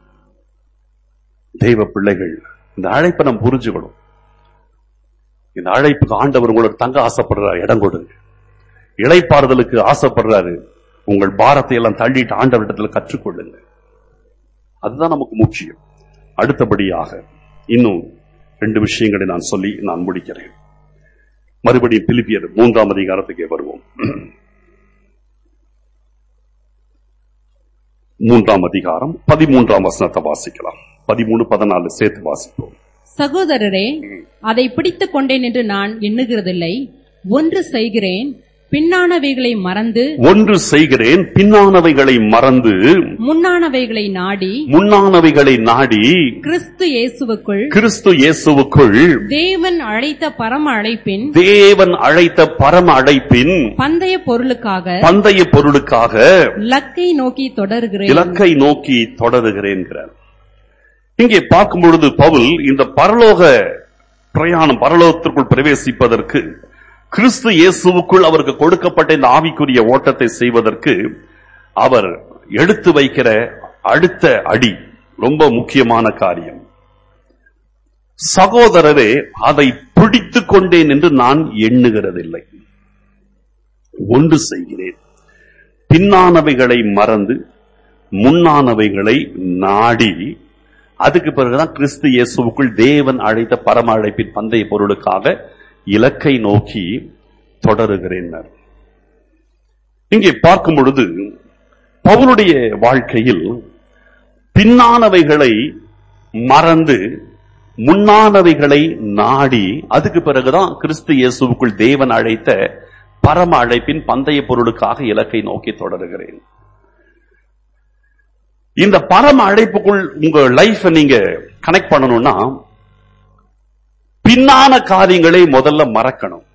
S1: தெய்வ பிள்ளைகள் இந்த அழைப்பை நம்ம புரிஞ்சுக்கணும் இந்த அழைப்புக்கு ஆண்டவர் உங்களோட தங்க ஆசைப்படுறாரு இடம் கொடுங்க இளைப்பாறுதலுக்கு ஆசைப்படுறாரு உங்கள் பாரத்தை எல்லாம் தள்ளிட்டு ஆண்டவரிடத்துல கற்றுக்கொள்ளுங்க அதுதான் நமக்கு முக்கியம் அடுத்தபடியாக இன்னும் ரெண்டு விஷயங்களை நான் சொல்லி நான் முடிக்கிறேன் மறுபடியும் பிலிப்பியர் மூன்றாம் அதிகாரத்துக்கே வருவோம் மூன்றாம் அதிகாரம் பதிமூன்றாம் வசனத்தை வாசிக்கலாம் பதிமூணு பதினாலு சேர்த்து வாசிப்போம்
S2: சகோதரரே அதை பிடித்துக் கொண்டேன் என்று நான் எண்ணுகிறதில்லை ஒன்று செய்கிறேன் பின்னானவைகளை மறந்து
S1: ஒன்று செய்கிறேன் பின்னானவைகளை மறந்து
S2: முன்னானவைகளை நாடி
S1: முன்னானவைகளை நாடி
S2: கிறிஸ்து இயேசுவுக்குள்
S1: கிறிஸ்து இயேசுவுக்குள்
S2: தேவன் அழைத்த பரம அழைப்பின்
S1: தேவன் அழைத்த பரம அழைப்பின்
S2: பந்தய பொருளுக்காக
S1: பந்தய பொருளுக்காக
S2: லக்கை நோக்கி தொடர்கிறேன்
S1: இலக்கை நோக்கி தொடருகிறேன்கிறார் இங்கே பார்க்கும் பொழுது பவுல் இந்த பரலோக பிரயாணம் பரலோகத்திற்குள் பிரவேசிப்பதற்கு கிறிஸ்து இயேசுவுக்குள் அவருக்கு கொடுக்கப்பட்ட இந்த ஆவிக்குரிய ஓட்டத்தை செய்வதற்கு அவர் எடுத்து வைக்கிற அடுத்த அடி ரொம்ப முக்கியமான காரியம் சகோதரரே அதை பிடித்துக் கொண்டேன் என்று நான் எண்ணுகிறதில்லை ஒன்று செய்கிறேன் பின்னானவைகளை மறந்து முன்னானவைகளை நாடி அதுக்கு பிறகுதான் கிறிஸ்து இயேசுவுக்குள் தேவன் அழைத்த பரம அழைப்பின் பந்தய பொருளுக்காக இலக்கை நோக்கி தொடருகிறேன் இங்கே பார்க்கும் பொழுது பவுலுடைய வாழ்க்கையில் பின்னானவைகளை மறந்து முன்னானவைகளை நாடி அதுக்கு பிறகுதான் கிறிஸ்து இயேசுவுக்குள் தேவன் அழைத்த பரம அழைப்பின் பந்தய பொருளுக்காக இலக்கை நோக்கி தொடருகிறேன் இந்த பரம அழைப்புக்குள் உங்க லைஃப் நீங்க கனெக்ட் பண்ணணும்னா பின்னான காரியங்களை முதல்ல மறக்கணும்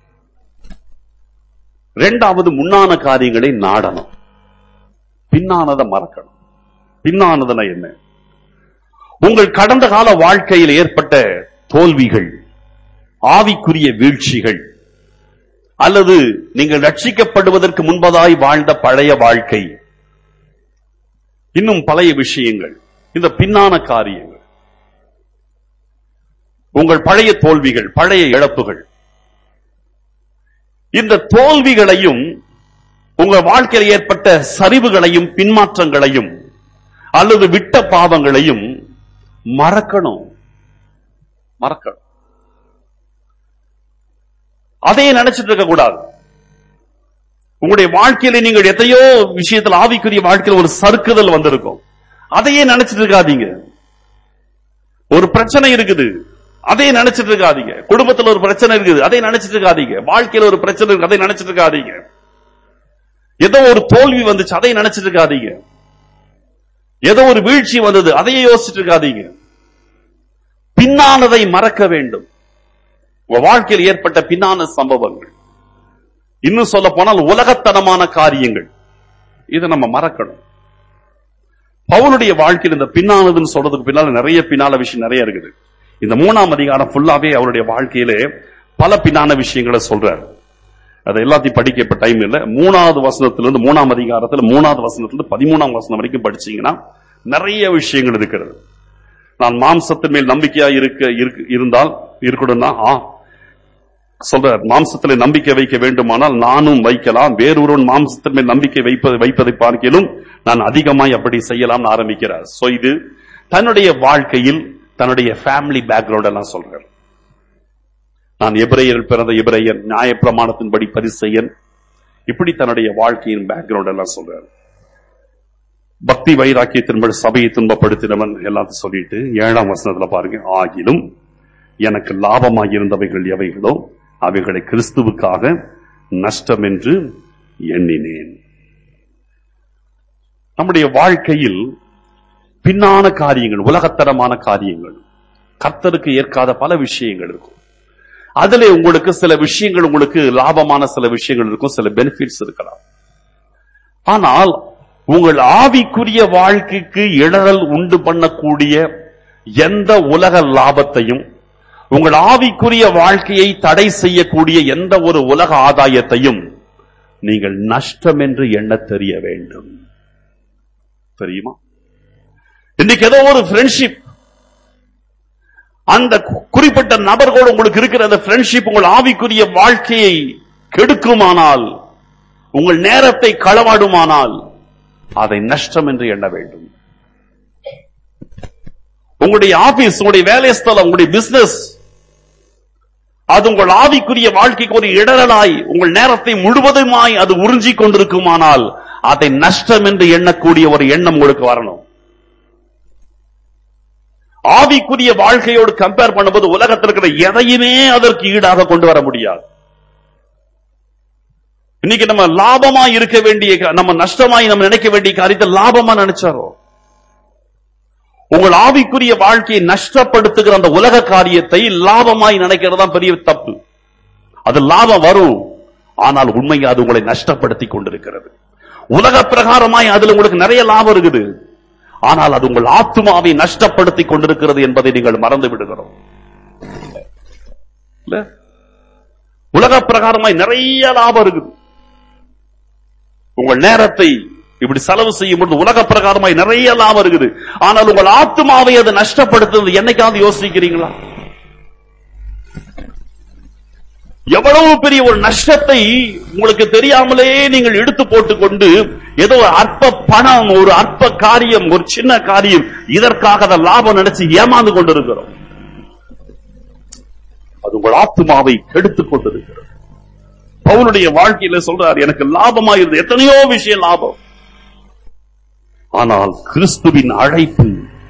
S1: ரெண்டாவது முன்னான காரியங்களை நாடணும் பின்னானதை மறக்கணும் பின்னானதுனா என்ன உங்கள் கடந்த கால வாழ்க்கையில் ஏற்பட்ட தோல்விகள் ஆவிக்குரிய வீழ்ச்சிகள் அல்லது நீங்கள் ரட்சிக்கப்படுவதற்கு முன்பதாய் வாழ்ந்த பழைய வாழ்க்கை இன்னும் பழைய விஷயங்கள் இந்த பின்னான காரியங்கள் உங்கள் பழைய தோல்விகள் பழைய இழப்புகள் இந்த தோல்விகளையும் உங்க வாழ்க்கையில் ஏற்பட்ட சரிவுகளையும் பின்மாற்றங்களையும் அல்லது விட்ட பாவங்களையும் மறக்கணும் மறக்கணும் அதையே நினைச்சிட்டு இருக்க கூடாது உங்களுடைய வாழ்க்கையில நீங்கள் எத்தையோ விஷயத்தில் ஆவிக்குரிய வாழ்க்கையில் ஒரு சறுக்குதல் வந்திருக்கும் அதையே நினைச்சிட்டு இருக்காதீங்க ஒரு பிரச்சனை இருக்குது அதையே நினைச்சிட்டு இருக்காதீங்க குடும்பத்துல ஒரு பிரச்சனை இருக்குது அதை நினைச்சிட்டு இருக்காதீங்க வாழ்க்கையில ஒரு பிரச்சனை இருக்கு அதை நினைச்சிட்டு இருக்காதீங்க ஏதோ ஒரு தோல்வி வந்துச்சு அதை நினைச்சிட்டு இருக்காதீங்க ஏதோ ஒரு வீழ்ச்சி வந்தது அதையே யோசிச்சுட்டு இருக்காதீங்க பின்னானதை மறக்க வேண்டும் உங்க வாழ்க்கையில் ஏற்பட்ட பின்னான சம்பவங்கள் இன்னும் சொல்ல போனால் உலகத்தனமான காரியங்கள் இதை நம்ம மறக்கணும் பவுலுடைய வாழ்க்கையில் இந்த பின்னானதுன்னு சொல்றதுக்கு பின்னால நிறைய பின்னால விஷயம் நிறைய இருக்குது இந்த மூணாம் அதிகாரம் ஃபுல்லாவே அவருடைய வாழ்க்கையிலே பல பின்னான விஷயங்களை சொல்றாரு அதை எல்லாத்தையும் படிக்க இப்ப டைம் இல்ல மூணாவது வசனத்திலிருந்து மூணாம் அதிகாரத்துல மூணாவது வசனத்திலிருந்து பதிமூணாம் வசனம் வரைக்கும் படிச்சீங்கன்னா நிறைய விஷயங்கள் இருக்கிறது நான் மாம்சத்தின் மேல் நம்பிக்கையா இருக்க இருக்கு- இருந்தால் இருக்கணும்னா ஆ சொல்றார் மாம்சத்திலே நம்பிக்கை வைக்க வேண்டுமானால் நானும் வைக்கலாம் வேறொருவன் மாம்சத்தின் மேல் நம்பிக்கை வைப்பது வைப்பதை பார்க்கிலும் நான் அதிகமாய் அப்படி செய்யலாம்னு ஆரம்பிக்கிறார் சோ இது தன்னுடைய வாழ்க்கையில் தன்னுடைய ஃபேமிலி பேக்ரவுண்ட் எல்லாம் சொல்றார் நான் எபிரேயரில் பிறந்த எபிரேயன் நியாயப்பிரமாணத்தின்படி பரிசெயன் இப்படி தன்னுடைய வாழ்க்கையின் பேக்ரவுண்ட் எல்லாம் சொல்றார் பக்தி வைராக்கியத்தின்படி சபையை துன்பப்படுத்தினவன் எல்லாத்தையும் சொல்லிட்டு ஏழாம் வசனத்துல பாருங்க ஆகிலும் எனக்கு லாபமாக இருந்தவைகள் எவைகளோ அவைகளை கிறிஸ்துவுக்காக நஷ்டம் என்று எண்ணினேன் நம்முடைய வாழ்க்கையில் பின்னான காரியங்கள் உலகத்தரமான காரியங்கள் கர்த்தருக்கு ஏற்காத பல விஷயங்கள் இருக்கும் அதுல உங்களுக்கு சில விஷயங்கள் உங்களுக்கு லாபமான சில விஷயங்கள் இருக்கும் சில பெனிஃபிட்ஸ் இருக்கலாம் ஆனால் உங்கள் ஆவிக்குரிய வாழ்க்கைக்கு இடரல் உண்டு பண்ணக்கூடிய எந்த உலக லாபத்தையும் உங்கள் ஆவிக்குரிய வாழ்க்கையை தடை செய்யக்கூடிய எந்த ஒரு உலக ஆதாயத்தையும் நீங்கள் நஷ்டம் என்று எண்ணத் தெரிய வேண்டும் தெரியுமா இன்னைக்கு ஏதோ ஒரு ஃப்ரெண்ட்ஷிப் அந்த கு- குறிப்பிட்ட நபர்களோடு உங்களுக்கு இருக்கிற அந்த ஃப்ரெண்ட்ஷிப் உங்கள் ஆவிக்குரிய வாழ்க்கையை கெடுக்குமானால் உங்கள் நேரத்தை களவாடுமானால் அதை நஷ்டம் என்று எண்ண வேண்டும் உங்களுடைய ஆபீஸ் உங்களுடைய வேலை ஸ்தலம் உங்களுடைய பிசினஸ் அது உங்கள் ஆவிக்குரிய வாழ்க்கைக்கு ஒரு இடரலாய் உங்கள் நேரத்தை முழுவதுமாய் அது உறிஞ்சிக் கொண்டிருக்குமானால் அதை நஷ்டம் என்று எண்ணக்கூடிய ஒரு எண்ணம் உங்களுக்கு வரணும் ஆவிக்குரிய வாழ்க்கையோடு கம்பேர் பண்ணும்போது உலகத்தில் இருக்கிற எதையுமே அதற்கு ஈடாக கொண்டு வர முடியாது இன்னைக்கு நம்ம லாபமா இருக்க வேண்டிய கா- நம்ம நஷ்டமாய் நம்ம நினைக்க வேண்டிய காரியத்தை லாபமா நினைச்சாரோ உங்கள் ஆவிக்குரிய வாழ்க்கையை நஷ்டப்படுத்துகிற அந்த உலக காரியத்தை லாபமாய் நினைக்கிறது தான் பெரிய தப்பு அது லாபம் வரும் ஆனால் உண்மையை அது உங்களை நஷ்டப்படுத்தி கொண்டிருக்கிறது உலக பிரகாரமாய் அதுல உங்களுக்கு நிறைய லாபம் இருக்குது ஆனால் அது உங்கள் ஆத்மாவை நஷ்டப்படுத்தி கொண்டிருக்கிறது என்பதை நீங்கள் மறந்து விடுகிறோம் இல்ல? உலக பிரகாரமாய் நிறைய லாபம் இருக்குது உங்கள் நேரத்தை இப்படி செலவு செய்யும் பொழுது உலக பிரகாரமாய் நிறைய லாபம் இருக்குது ஆனால் உங்கள் ஆத்மாவை அது நஷ்டப்படுத்துறது என்னைக்காவது யோசிக்கிறீங்களா எவ்வளவு பெரிய ஒரு நஷ்டத்தை உங்களுக்கு தெரியாமலே நீங்கள் எடுத்து போட்டுக்கொண்டு ஏதோ ஒரு அற்ப பணம் ஒரு அற்ப காரியம் ஒரு சின்ன காரியம் இதற்காக அதை லாபம் நினைச்சு ஏமாந்து கொண்டிருக்கிறோம் அது உங்கள் ஆத்மாவை கெடுத்துக் கொண்டிருக்கிறது பவுலுடைய வாழ்க்கையில சொல்றார் எனக்கு லாபமா இருந்தது எத்தனையோ விஷயம் லாபம் ஆனால் கிறிஸ்துவின் அழைப்பு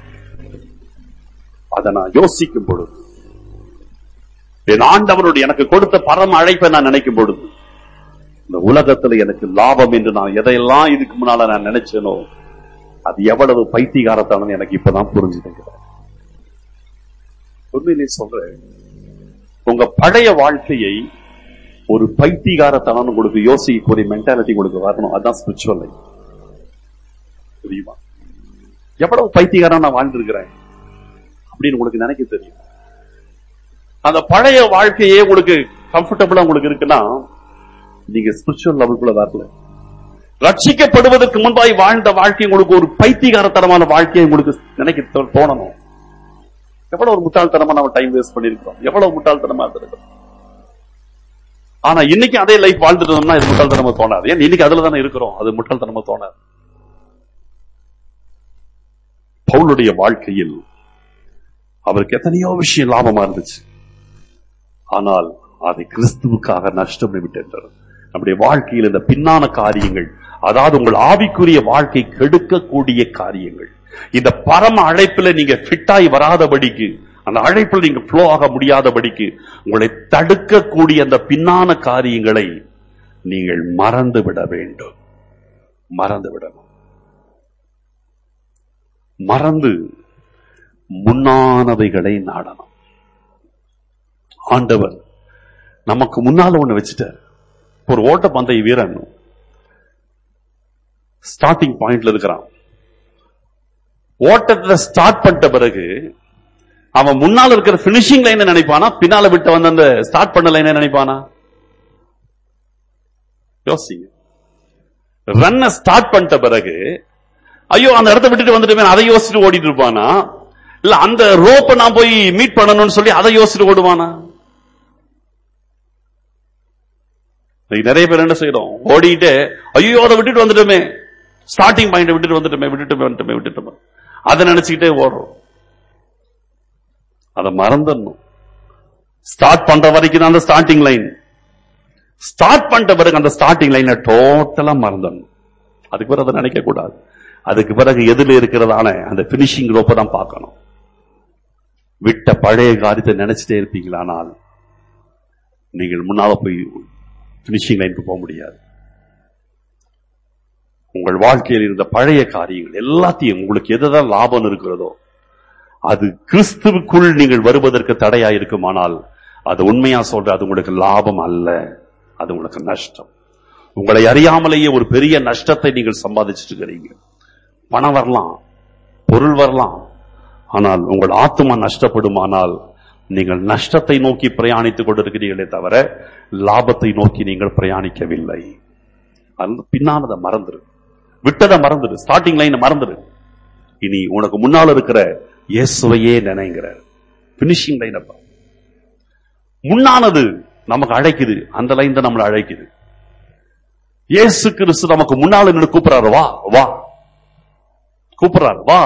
S1: அதை நான் யோசிக்கும் பொழுது என் ஆண்டவருடைய எனக்கு கொடுத்த பரம அழைப்பை நான் நினைக்கும் பொழுது இந்த உலகத்துல எனக்கு லாபம் என்று நான் எதையெல்லாம் இதுக்கு முன்னால நான் நினைச்சேனோ அது எவ்வளவு பைத்தியகாரத்தானு எனக்கு இப்பதான் புரிஞ்சுதுங்கிறேன் உண்மையிலே சொல்றேன் உங்க பழைய வாழ்க்கையை ஒரு பைத்தியகாரத்தனம் உங்களுக்கு யோசிக்கக்கூடிய மென்டாலிட்டி உங்களுக்கு வரணும் அதான் ஸ்பிரிச்சுவல் லைஃப் புரியுமா எவ்வளவு பைத்தியகாரம் நான் வாழ்ந்திருக்கிறேன் அப்படின்னு உங்களுக்கு நினைக்க தெரியும் அந்த பழைய வாழ்க்கையே உங்களுக்கு கம்ஃபர்டபுளா உங்களுக்கு இருக்குன்னா நீங்க ஸ்பிரிச்சுவல் லெவலுக்குள்ள வரல ரட்சிக்கப்படுவதற்கு முன்பாய் வாழ்ந்த வாழ்க்கை உங்களுக்கு ஒரு பைத்தியகாரத்தனமான வாழ்க்கையை உங்களுக்கு நினைக்க தோ- தோணணும் எவ்வளவு ஒரு முட்டாள்தனமா நம்ம டைம் வேஸ்ட் பண்ணிருக்கிறோம் எவ்வளவு முட்டாள்தனமா இருந்திருக்கிறோம் ஆனா இன்னைக்கு அதே லைஃப் வாழ்ந்துட்டு இருந்தோம்னா இது முட்டாள்தனமா தோணாது ஏன் இன்னைக்கு அதுல தானே இருக்கிறோம் அது முட்டாள்தனமா தோணாது பவுலுடைய வாழ்க்கையில் அவருக்கு எத்தனையோ விஷயம் லாபமா இருந்துச்சு ஆனால் அதை கிறிஸ்துவுக்காக நஷ்டம் விட்டென்றார் நம்முடைய வாழ்க்கையில் இந்த பின்னான காரியங்கள் அதாவது உங்கள் ஆவிக்குரிய வாழ்க்கை கெடுக்கக்கூடிய காரியங்கள் இந்த பரம அழைப்புல நீங்க ஃபிட்டாய் வராதபடிக்கு அந்த அழைப்பில் நீங்க ஃப்ளோ ஆக முடியாதபடிக்கு உங்களை தடுக்கக்கூடிய அந்த பின்னான காரியங்களை நீங்கள் மறந்து விட வேண்டும் மறந்து விடணும் மறந்து முன்னானவைகளை நாடணும் ஆண்டவர் நமக்கு முன்னால ஒண்ணு வச்சுட்டார் ஒரு ஓட்டப்பந்தய வீரன் ஸ்டார்டிங் பாயிண்ட்ல இருக்கிறான் ஓட்டத்துல ஸ்டார்ட் பண்ணிட்ட பிறகு அவன் முன்னால இருக்கிற பினிஷிங் லைனை நினைப்பானா பின்னால விட்டு வந்த அந்த ஸ்டார்ட் பண்ண லைனை நினைப்பானா யோசிங்க ரன்ன ஸ்டார்ட் பண்ணிட்ட பிறகு ஐயோ அந்த இடத்த விட்டுட்டு வந்துட்டு அதை யோசிச்சுட்டு ஓடிட்டு இருப்பானா இல்ல அந்த ரோப்பை நான் போய் மீட் பண்ணணும்னு சொல்லி அதை யோசிச்சுட்டு ஓடுவானா இன்னைக்கு நிறைய பேர் என்ன செய்யறோம் ஓடிட்டு ஐயோ அதை விட்டுட்டு வந்துட்டோமே ஸ்டார்டிங் பாயிண்ட் விட்டுட்டு வந்துட்டோமே விட்டுட்டு வந்துட்டோமே விட்டுட்டோமே அதை நினைச்சுக்கிட்டே ஓடுறோம் அதை மறந்துடணும் ஸ்டார்ட் பண்ற வரைக்கும் தான் அந்த ஸ்டார்டிங் லைன் ஸ்டார்ட் பண்ணிட்ட பிறகு அந்த ஸ்டார்டிங் லைனை டோட்டலா மறந்துடணும் அதுக்கு பிறகு அதை நினைக்க கூடாது அதுக்கு பிறகு எதுல இருக்கிறதான அந்த பினிஷிங் ரோப்பை தான் பார்க்கணும் விட்ட பழைய காரியத்தை நினைச்சிட்டே இருப்பீங்களானால் நீங்கள் முன்னால போய் பினிஷிங் லைனுக்கு போக முடியாது உங்கள் வாழ்க்கையில் இருந்த பழைய காரியங்கள் எல்லாத்தையும் உங்களுக்கு எதுதான் லாபம் இருக்கிறதோ அது கிறிஸ்துவுக்குள் நீங்கள் வருவதற்கு தடையா இருக்குமானால் அது உண்மையா சொல்ற அது உங்களுக்கு லாபம் அல்ல அது உங்களுக்கு நஷ்டம் உங்களை அறியாமலேயே ஒரு பெரிய நஷ்டத்தை நீங்கள் சம்பாதிச்சிட்டு இருக்கிறீங்க பணம் வரலாம் பொருள் வரலாம் ஆனால் உங்கள் ஆத்மா நஷ்டப்படுமானால் நீங்கள் நஷ்டத்தை நோக்கி பிரயாணித்துக் கொண்டிருக்கிறீர்களே தவிர லாபத்தை நோக்கி நீங்கள் பிரயாணிக்கவில்லை அந்த பின்னானதை மறந்துரு விட்டதை மறந்துரு ஸ்டார்டிங் லைனை மறந்துரு இனி உனக்கு முன்னால் இருக்கிற இயேசுவையே நினைங்கிற பினிஷிங் லைன் அப்ப முன்னானது நமக்கு அழைக்குது அந்த லைன் தான் நம்மளை அழைக்குது இயேசு கிறிஸ்து நமக்கு முன்னால நின்று கூப்பிடுறாரு வா வா கூப்பிடுறாரு வா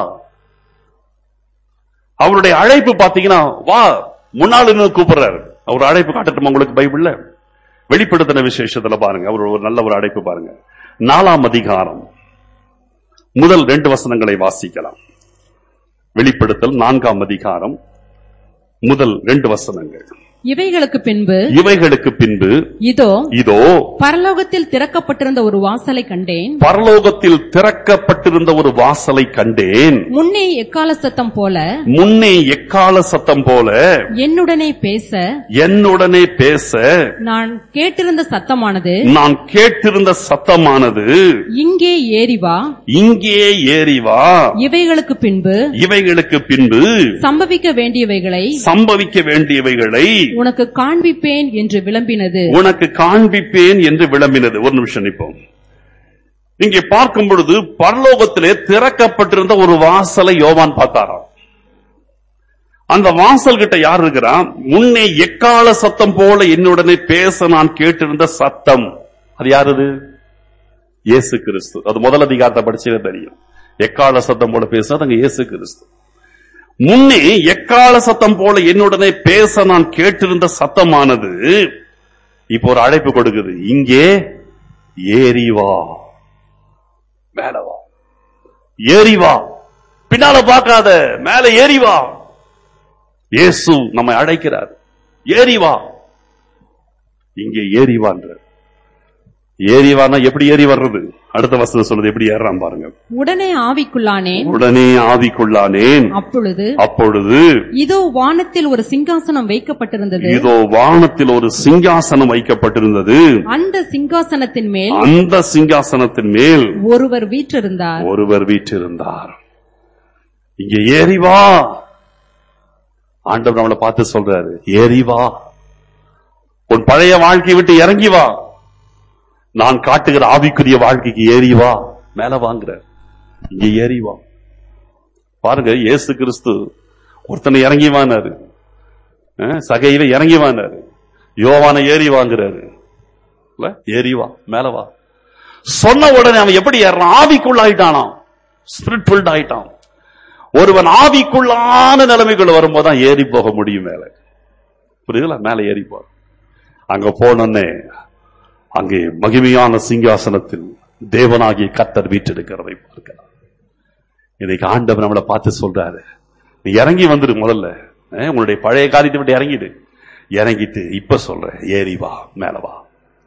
S1: அவருடைய அழைப்பு பாத்தீங்கன்னா வா முன்னால நின்று கூப்பிடுறாரு அவர் அழைப்பு காட்டட்டுமா உங்களுக்கு பைபிள்ல வெளிப்படுத்தின விசேஷத்துல பாருங்க அவர் ஒரு நல்ல ஒரு அழைப்பு பாருங்க நாலாம் அதிகாரம் முதல் ரெண்டு வசனங்களை வாசிக்கலாம் வெளிப்படுத்தல் நான்காம் அதிகாரம் முதல் ரெண்டு வசனங்கள்
S2: இவைகளுக்கு பின்பு
S1: இவைகளுக்கு பின்பு
S2: இதோ
S1: இதோ
S2: பரலோகத்தில் திறக்கப்பட்டிருந்த ஒரு வாசலை கண்டேன்
S1: பரலோகத்தில் திறக்கப்பட்டிருந்த ஒரு வாசலை கண்டேன்
S2: முன்னே எக்கால சத்தம் போல
S1: முன்னே எக்கால சத்தம் போல
S2: என்னுடனே பேச
S1: என்னுடனே பேச
S2: நான் கேட்டிருந்த சத்தமானது
S1: நான் கேட்டிருந்த சத்தமானது
S2: இங்கே ஏறி வா
S1: இங்கே ஏறி வா
S2: இவைகளுக்கு பின்பு
S1: இவைகளுக்கு பின்பு
S2: சம்பவிக்க வேண்டியவைகளை
S1: சம்பவிக்க வேண்டியவைகளை
S2: உனக்கு காண்பிப்பேன் என்று விளம்பினது
S1: உனக்கு காண்பிப்பேன் என்று விளம்பினது ஒரு நிமிஷம் நிப்போம் இங்கே பார்க்கும் பொழுது பரலோகத்திலே திறக்கப்பட்டிருந்த ஒரு வாசலை யோவான் பார்த்தாராம் அந்த வாசல் கிட்ட யார் இருக்கிறா முன்னே எக்கால சத்தம் போல என்னுடனே பேச நான் கேட்டிருந்த சத்தம் அது யாருது இயேசு கிறிஸ்து அது முதல் அதிகாரத்தை படிச்சே தெரியும் எக்கால சத்தம் போல பேச அங்க இயேசு கிறிஸ்து முன்னே எக்கால சத்தம் போல என்னுடனே பேச நான் கேட்டிருந்த சத்தமானது இப்போ ஒரு அழைப்பு கொடுக்குது இங்கே ஏறி வா மேல வா ஏறி வா பின்னால பார்க்காத மேல ஏறி வா இயேசு நம்மை அழைக்கிறார் ஏறி வா இங்கே ஏறி வான்ற ஏறி வானா எப்படி ஏறி வர்றது அடுத்த வசனம் சொல்லுது எப்படி ஏறான் பாருங்க
S2: உடனே ஆவிக்குள்ளானேன்
S1: உடனே ஆவிக்குள்ளானேன்
S2: அப்பொழுது
S1: அப்பொழுது
S2: இதோ வானத்தில் ஒரு சிங்காசனம் வைக்கப்பட்டிருந்தது
S1: இதோ வானத்தில் ஒரு சிங்காசனம் வைக்கப்பட்டிருந்தது
S2: அந்த சிங்காசனத்தின் மேல்
S1: அந்த சிங்காசனத்தின் மேல்
S2: ஒருவர் வீற்றிருந்தார்
S1: ஒருவர் வீற்றிருந்தார் இங்க ஏறி வா ஆண்டவர் நம்மளை பார்த்து சொல்றாரு ஏறி வா உன் பழைய வாழ்க்கையை விட்டு இறங்கி வா நான் காட்டுகிற ஆவிக்குரிய வாழ்க்கைக்கு ஏறி வா மேல வாங்குறார் இங்க ஏறி வா பாருங்க இயேசு கிறிஸ்து ஒருத்தனை இறங்கி வானாரு அஹ், சகையில இறங்கி வானாரு யோவான ஏறி வாங்குறாரு இல்ல? ஏறி வா மேல வா சொன்ன உடனே அவன் எப்படி ஏறான் ஆவிக்குள்ளாயிட்டானாம் ஸ்பிரிட் ஆயிட்டான் ஒருவன் ஆவிக்குள்ளான நிலைமைக்குள்ள வரும்போது தான் ஏறி போக முடியும் மேல புரியுதுல மேல ஏறி போ அங்க போனோன்னே அங்கே மகிமையான சிங்காசனத்தில் தேவனாகிய கத்தர் வீற்றெடுக்கிறதை பார்க்கலாம் இன்னைக்கு ஆண்டவர் நம்மளை பார்த்து சொல்றாரு நீ இறங்கி வந்துடு முதல்ல அஹ், உன்னுடைய பழைய காரியத்தை விட்டு இறங்கிடு இறங்கிட்டு இப்ப சொல்ற ஏறி வா மேல வா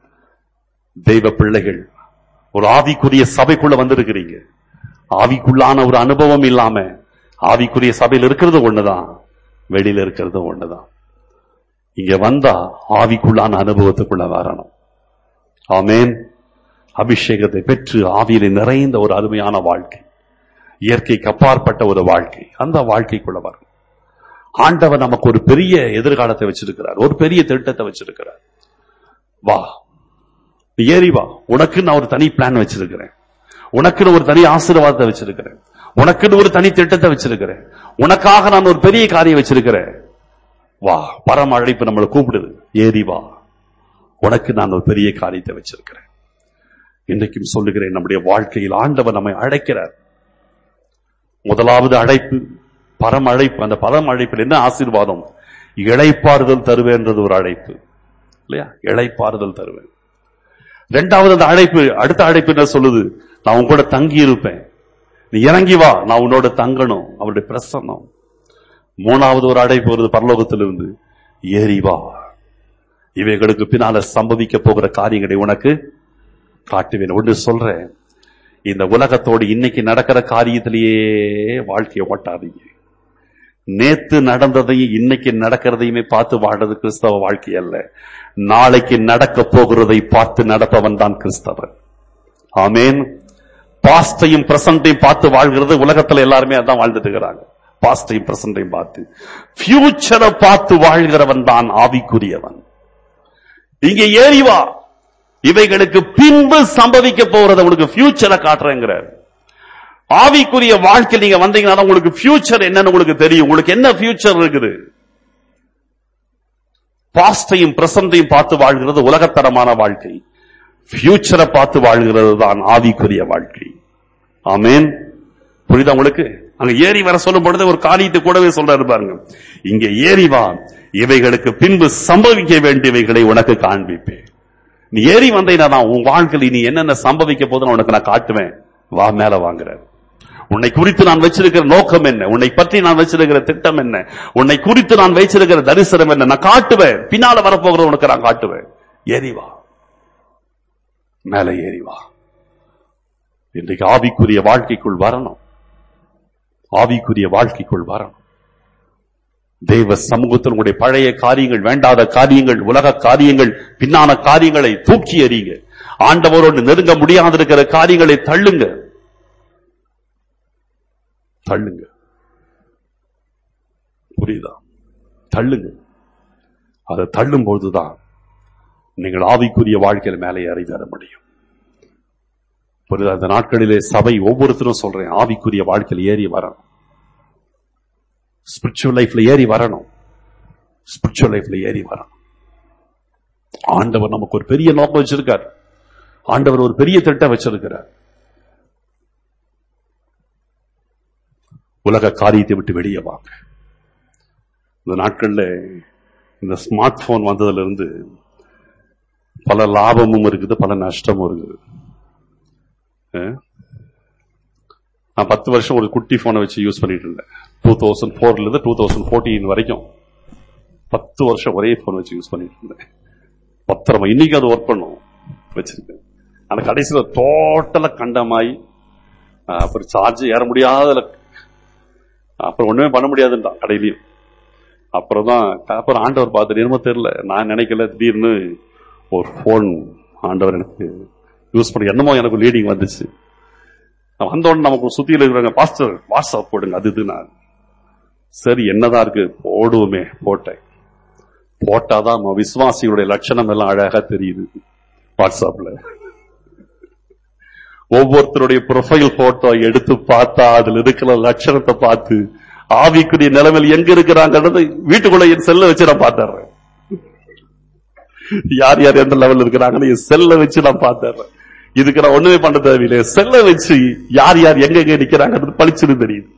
S1: தெய்வ பிள்ளைகள் ஒரு ஆவிக்குரிய சபைக்குள்ள வந்திருக்கிறீங்க ஆவிக்குள்ளான ஒரு அனுபவம் இல்லாம ஆவிக்குரிய சபையில் இருக்கிறது ஒண்ணுதான் வெளியில இருக்கிறது ஒண்ணுதான் இங்க வந்தா ஆவிக்குள்ளான அனுபவத்துக்குள்ள வரணும் ஆமேன் அபிஷேகத்தை பெற்று ஆவியிலே நிறைந்த ஒரு அருமையான வாழ்க்கை இயற்கைக்கு அப்பாற்பட்ட ஒரு வாழ்க்கை அந்த வாழ்க்கைக்குள்ள வரும் ஆண்டவர் நமக்கு ஒரு பெரிய எதிர்காலத்தை வச்சிருக்கிறார் ஒரு பெரிய திட்டத்தை வச்சிருக்கிறார் வா நீ ஏறி வா உனக்கு நான் ஒரு தனி பிளான் வச்சிருக்கிறேன் உனக்குன்னு ஒரு தனி ஆசீர்வாதத்தை வச்சிருக்கிறேன் உனக்குன்னு ஒரு தனி திட்டத்தை வச்சிருக்கிறேன் உனக்காக நான் ஒரு பெரிய காரியம் வச்சிருக்கிறேன் வா பரம அழைப்பு நம்மளை கூப்பிடுது ஏறி வா உனக்கு நான் ஒரு பெரிய காரியத்தை வச்சிருக்கிறேன் இன்றைக்கும் சொல்லுகிறேன் நம்முடைய வாழ்க்கையில் ஆண்டவர் நம்மை அழைக்கிறார் முதலாவது அழைப்பு பரம் அழைப்பு அந்த பரம் அழைப்பில் என்ன ஆசீர்வாதம் இழைப்பாறுதல் தருவேன்றது ஒரு அழைப்பு இல்லையா இழைப்பாறுதல் தருவேன் ரெண்டாவது அந்த அழைப்பு அடுத்த அழைப்பு என்ன சொல்லுது நான் உன் கூட தங்கி இருப்பேன் நீ இறங்கி வா நான் உன்னோட தங்கணும் அவருடைய பிரசன்னம் மூணாவது ஒரு அழைப்பு வருது பரலோகத்திலிருந்து ஏறி வா இவைகளுக்கு பின்னால சம்பவிக்க போகிற காரியங்களை உனக்கு காட்டுவேன் ஒன்று சொல்றேன் இந்த உலகத்தோடு இன்னைக்கு நடக்கிற காரியத்திலேயே வாழ்க்கையை ஓட்டாதீங்க நேத்து நடந்ததையும் இன்னைக்கு நடக்கிறதையுமே பார்த்து வாழ்றது கிறிஸ்தவ வாழ்க்கை அல்ல நாளைக்கு நடக்க போகிறதை பார்த்து நடப்பவன் தான் கிறிஸ்தவன் ஆமேன் பாஸ்டையும் பிரசன்டையும் பார்த்து வாழ்கிறது உலகத்துல எல்லாருமே அதான் வாழ்ந்துட்டு இருக்கிறாங்க பாஸ்டையும் பிரசன்டையும் பார்த்து ஃபியூச்சரை பார்த்து வாழ்கிறவன் தான் ஆவிக்குரியவன் இங்க ஏறி வா இவைகளுக்கு பின்பு சம்பவிக்க போறத உங்களுக்கு ஃபியூச்சரை காட்டுறேங்கிறார் ஆவிக்குரிய வாழ்க்கை நீங்க வந்தீங்கன்னா தான் உங்களுக்கு ஃபியூச்சர் என்னன்னு உங்களுக்கு தெரியும் உங்களுக்கு என்ன ஃபியூச்சர் இருக்குது பாஸ்டையும் பிரசன்டையும் பார்த்து வாழ்கிறது உலகத்தரமான வாழ்க்கை ஃபியூச்சரை பார்த்து வாழ்கிறது தான் ஆவிக்குரிய வாழ்க்கை ஆமேன் புரியுதா உங்களுக்கு அங்க ஏறி வர சொல்லும் பொழுது ஒரு காரியத்தை கூடவே சொல்றாரு பாருங்க இங்க ஏறி வா இவைகளுக்கு பின்பு சம்பவிக்க வேண்டியவைகளை உனக்கு காண்பிப்பேன் நீ ஏறி வந்தீங்கன்னா உன் வாழ்க்கையில் நீ என்னென்ன சம்பவிக்க போதுன்னு உனக்கு நான் காட்டுவேன் வா மேல வாங்குற உன்னை குறித்து நான் வச்சிருக்கிற நோக்கம் என்ன உன்னை பற்றி நான் வச்சிருக்கிற திட்டம் என்ன உன்னை குறித்து நான் வச்சிருக்கிற தரிசனம் என்ன நான் காட்டுவேன் பின்னால வரப்போகிற உனக்கு நான் காட்டுவேன் ஏறி வா மேலே ஏறி வா இன்றைக்கு ஆவிக்குரிய வாழ்க்கைக்குள் வரணும் ஆவிக்குரிய வாழ்க்கைக்குள் வரணும் தேவ சமூகத்தில் உங்களுடைய பழைய காரியங்கள் வேண்டாத காரியங்கள் உலக காரியங்கள் பின்னான காரியங்களை தூக்கி எறிங்க ஆண்டவரோடு நெருங்க முடியாதிருக்கிற காரியங்களை தள்ளுங்க தள்ளுங்க புரியுதா தள்ளுங்க அதை தள்ளும் பொழுதுதான் நீங்கள் ஆவிக்குரிய வாழ்க்கையில மேலே ஏறி வர முடியும் புரியுதா அந்த நாட்களிலே சபை ஒவ்வொருத்தரும் சொல்றேன் ஆவிக்குரிய வாழ்க்கையில் ஏறி வரணும் ஸ்பிரிச்சுவல் லைஃப்ல ஏறி வரணும் ஸ்பிரிச்சுவல் லைஃப்ல ஏறி வரணும் ஆண்டவர் நமக்கு ஒரு பெரிய நோக்கம் வச்சிருக்கார் ஆண்டவர் ஒரு பெரிய திட்டம் வச்சிருக்கிறார் உலக காரியத்தை விட்டு வெளியே வாங்க இந்த நாட்கள்ல இந்த ஸ்மார்ட் போன் வந்ததுல இருந்து பல லாபமும் இருக்குது பல நஷ்டமும் இருக்குது அஹ்? நான் பத்து வருஷம் ஒரு குட்டி போனை வச்சு யூஸ் பண்ணிட்டு இருந்தேன் டூ தௌசண்ட் ஃபோர்ல இருந்து டூ தௌசண்ட் ஃபோர்டீன் வரைக்கும் பத்து வருஷம் ஒரே போன் வச்சு யூஸ் பண்ணிட்டு இருந்தேன் பத்திரமா இன்னைக்கு அது ஒர்க் பண்ணும் வச்சிருக்கேன் அந்த கடைசியில டோட்டலா கண்டமாயி ஆஹ், அப்புறம் சார்ஜ் ஏற முடியாத அப்புறம் ஒண்ணுமே பண்ண முடியாதுன்றான் கடையிலயும் அப்புறம் தான் அப்புறம் ஆண்டவர் பார்த்துட்டு என்னமோ தெரியல நான் நினைக்கல திடீர்னு ஒரு ஃபோன் ஆண்டவர் எனக்கு யூஸ் பண்ணி என்னமோ எனக்கு லீடிங் வந்துச்சு நான் வந்த உடனே நமக்கு சுத்தியில இருக்கிறாங்க பாஸ்டர் வாட்ஸ்அப் போடுங்க அது இது நான் சரி என்னதான் இருக்கு போடுவோமே போட்டேன் போட்டாதான் நம்ம விசுவாசிகளுடைய லட்சணம் எல்லாம் அழகா தெரியுது வாட்ஸ்அப்ல ஒவ்வொருத்தருடைய ப்ரொஃபைல் போட்டோ எடுத்து பார்த்தா அதுல இருக்கிற லட்சணத்தை பார்த்து ஆவிக்குரிய நிலைமையில் எங்க இருக்கிறாங்கன்றது வீட்டுக்குள்ள என் செல்ல வச்சு நான் பார்த்துறேன் யார் யார் எந்த லெவல்ல இருக்கிறாங்கன்னு என் செல்ல வச்சு நான் பார்த்துறேன் இதுக்கு நான் ஒண்ணுமே பண்ண தேவையில்லை செல்ல வச்சு யார் யார் எங்க எங்க நிக்கிறாங்கன்றது பளிச்சுன்னு தெரியுது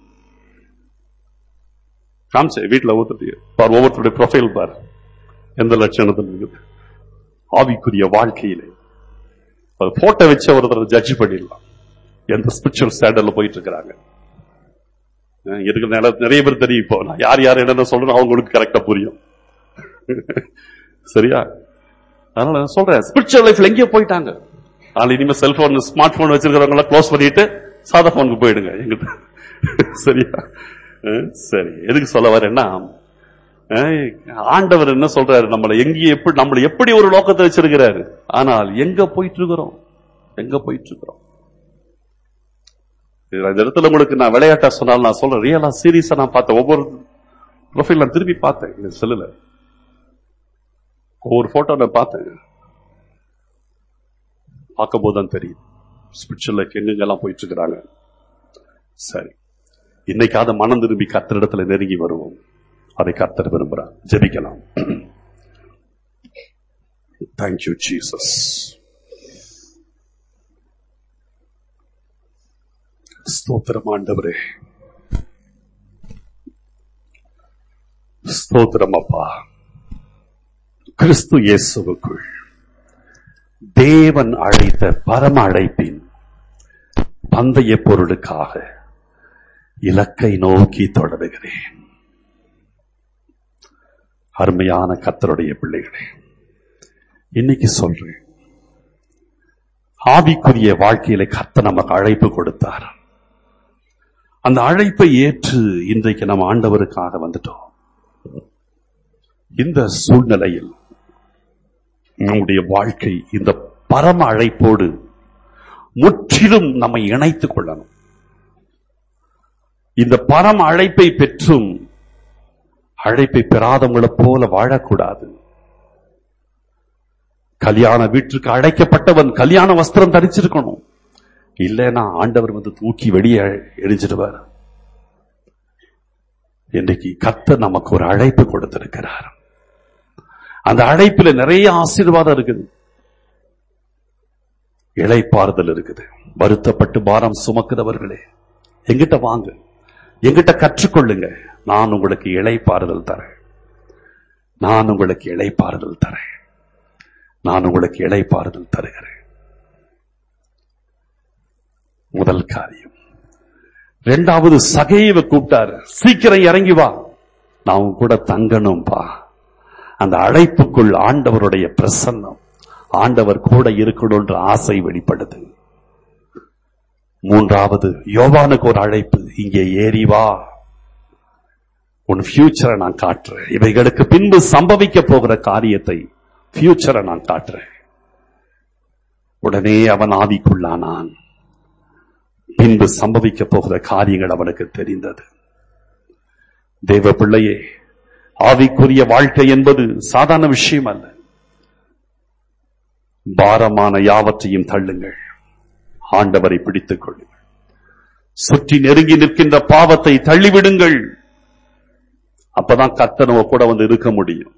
S1: காமிச்சேன் வீட்டுல ஒவ்வொருத்தருடைய பார் ஒவ்வொருத்தருடைய ப்ரொஃபைல் பார் எந்த லட்சணத்தில் இருக்குது ஆவிக்குரிய வாழ்க்கையிலே ஒரு போட்டோ வச்சு ஒருத்தர் ஜட்ஜ் பண்ணிடலாம் எந்த ஸ்பிரிச்சுவல் ஸ்டாண்டர்ட்ல போயிட்டு இருக்கிறாங்க அஹ் இருக்கிற நில- நிறைய பேர் தெரியும் இப்போ நான் யார் யார் என்னென்ன சொல்றேன் அவங்களுக்கு கரெக்டா புரியும் சரியா அதனால நான் சொல்றேன் ஸ்பிரிச்சுவல் லைஃப்ல எங்கேயோ போயிட்டாங்க அதனால இனிமே செல்போன் ஸ்மார்ட் போன் வச்சிருக்கிறவங்க எல்லாம் க்ளோஸ் பண்ணிட்டு சாதா போனுக்கு போயிடுங்க எங்கிட்ட சரியா அஹ் சரி எதுக்கு சொல்ல வரேன்னா அஹ் ஆண்டவர் என்ன சொல்றாரு நம்மளை எங்கேயும் எப்படி நம்மளை எப்படி ஒரு நோக்கத்தை வச்சிருக்கிறாரு ஆனால் எங்க போயிட்டு இருக்கிறோம் எங்க போயிட்டு இருக்கிறோம் இதுல இந்த இடத்துல உங்களுக்கு நான் விளையாட்டா சொன்னாலும் நான் சொல்றேன் ரியலா சீரியஸா நான் பார்த்தேன் ஒவ்வொரு ப்ரொஃபைல் நான் திருப்பி பார்த்தேன் இந்த செல்லுல ஒவ்வொரு போட்டோ நான் பார்த்தேன் பார்க்கும் போதுதான் தெரியும் ஸ்பிரிச்சுவல் லைஃப் எங்கெங்கெல்லாம் போயிட்டு இருக்கிறாங்க சரி இன்னைக்காவது மனம் திரும்பி கத்திரிடத்துல நெருங்கி வருவோம் அதை கர்த்தர் விரும்புகிறார் ஜெபிக்கலாம் தேங்க்யூ ஜீசஸ் ஸ்தோத்திரம் ஆண்டவரே ஸ்தோத்திரம் அப்பா கிறிஸ்து இயேசுவுக்குள் தேவன் அழைத்த பரம அழைப்பின் பந்தய பொருளுக்காக இலக்கை நோக்கி தொடருகிறேன் அருமையான கத்தருடைய பிள்ளைகளே இன்னைக்கு சொல்றேன் ஆவிக்குரிய வாழ்க்கையில கத்த நமக்கு அழைப்பு கொடுத்தார் அந்த அழைப்பை ஏற்று இன்றைக்கு நம்ம ஆண்டவருக்காக வந்துட்டோம் இந்த சூழ்நிலையில் நம்முடைய வாழ்க்கை இந்த பரம அழைப்போடு முற்றிலும் நம்மை இணைத்துக் கொள்ளணும் இந்த பரம அழைப்பை பெற்றும் அழைப்பை பெறாதவங்களைப் போல வாழக்கூடாது கல்யாண வீட்டுக்கு அழைக்கப்பட்டவன் கல்யாண வஸ்திரம் தரிச்சிருக்கணும் இல்லைன்னா ஆண்டவர் வந்து தூக்கி வெளியே எரிஞ்சிடுவார் இன்றைக்கு கர்த்தர் நமக்கு ஒரு அழைப்பு கொடுத்திருக்கிறார் அந்த அழைப்புல நிறைய ஆசீர்வாதம் இருக்குது இளைப்பாறுதல் இருக்குது வருத்தப்பட்டு பாரம் சுமக்குதவர்களே எங்கிட்ட வாங்க எங்கிட்ட கற்றுக்கொள்ளுங்க நான் உங்களுக்கு இளைப்பாறுதல் தரேன் நான் உங்களுக்கு இளைப்பாறுதல் தரேன் நான் உங்களுக்கு இளைப்பாறுதல் தருகிறேன் முதல் காரியம் ரெண்டாவது சகைவை கூப்பிட்டாரு சீக்கிரம் இறங்கி வா நான் உன் கூட தங்கணும்பா அந்த அழைப்புக்குள் ஆண்டவருடைய பிரசன்னம் ஆண்டவர் கூட இருக்கணும்ன்ற ஆசை வெளிப்படுது மூன்றாவது யோவானுக்கு ஒரு அழைப்பு இங்கே ஏறி வா உன் ஃபியூச்சரை நான் காட்டுறேன் இவைகளுக்கு பின்பு சம்பவிக்க போகிற காரியத்தை ஃபியூச்சரை நான் காட்டுறேன் உடனே அவன் ஆவிக்குள்ளானான் பின்பு சம்பவிக்க போகிற காரியங்கள் அவனுக்கு தெரிந்தது தேவ பிள்ளையே ஆவிக்குரிய வாழ்க்கை என்பது சாதாரண விஷயம் அல்ல பாரமான யாவற்றையும் தள்ளுங்கள் ஆண்டவரை பிடித்துக் கொள்ளுங்கள் சுற்றி நெருங்கி நிற்கின்ற பாவத்தை தள்ளிவிடுங்கள் அப்பதான் கத்தனவ கூட வந்து இருக்க முடியும்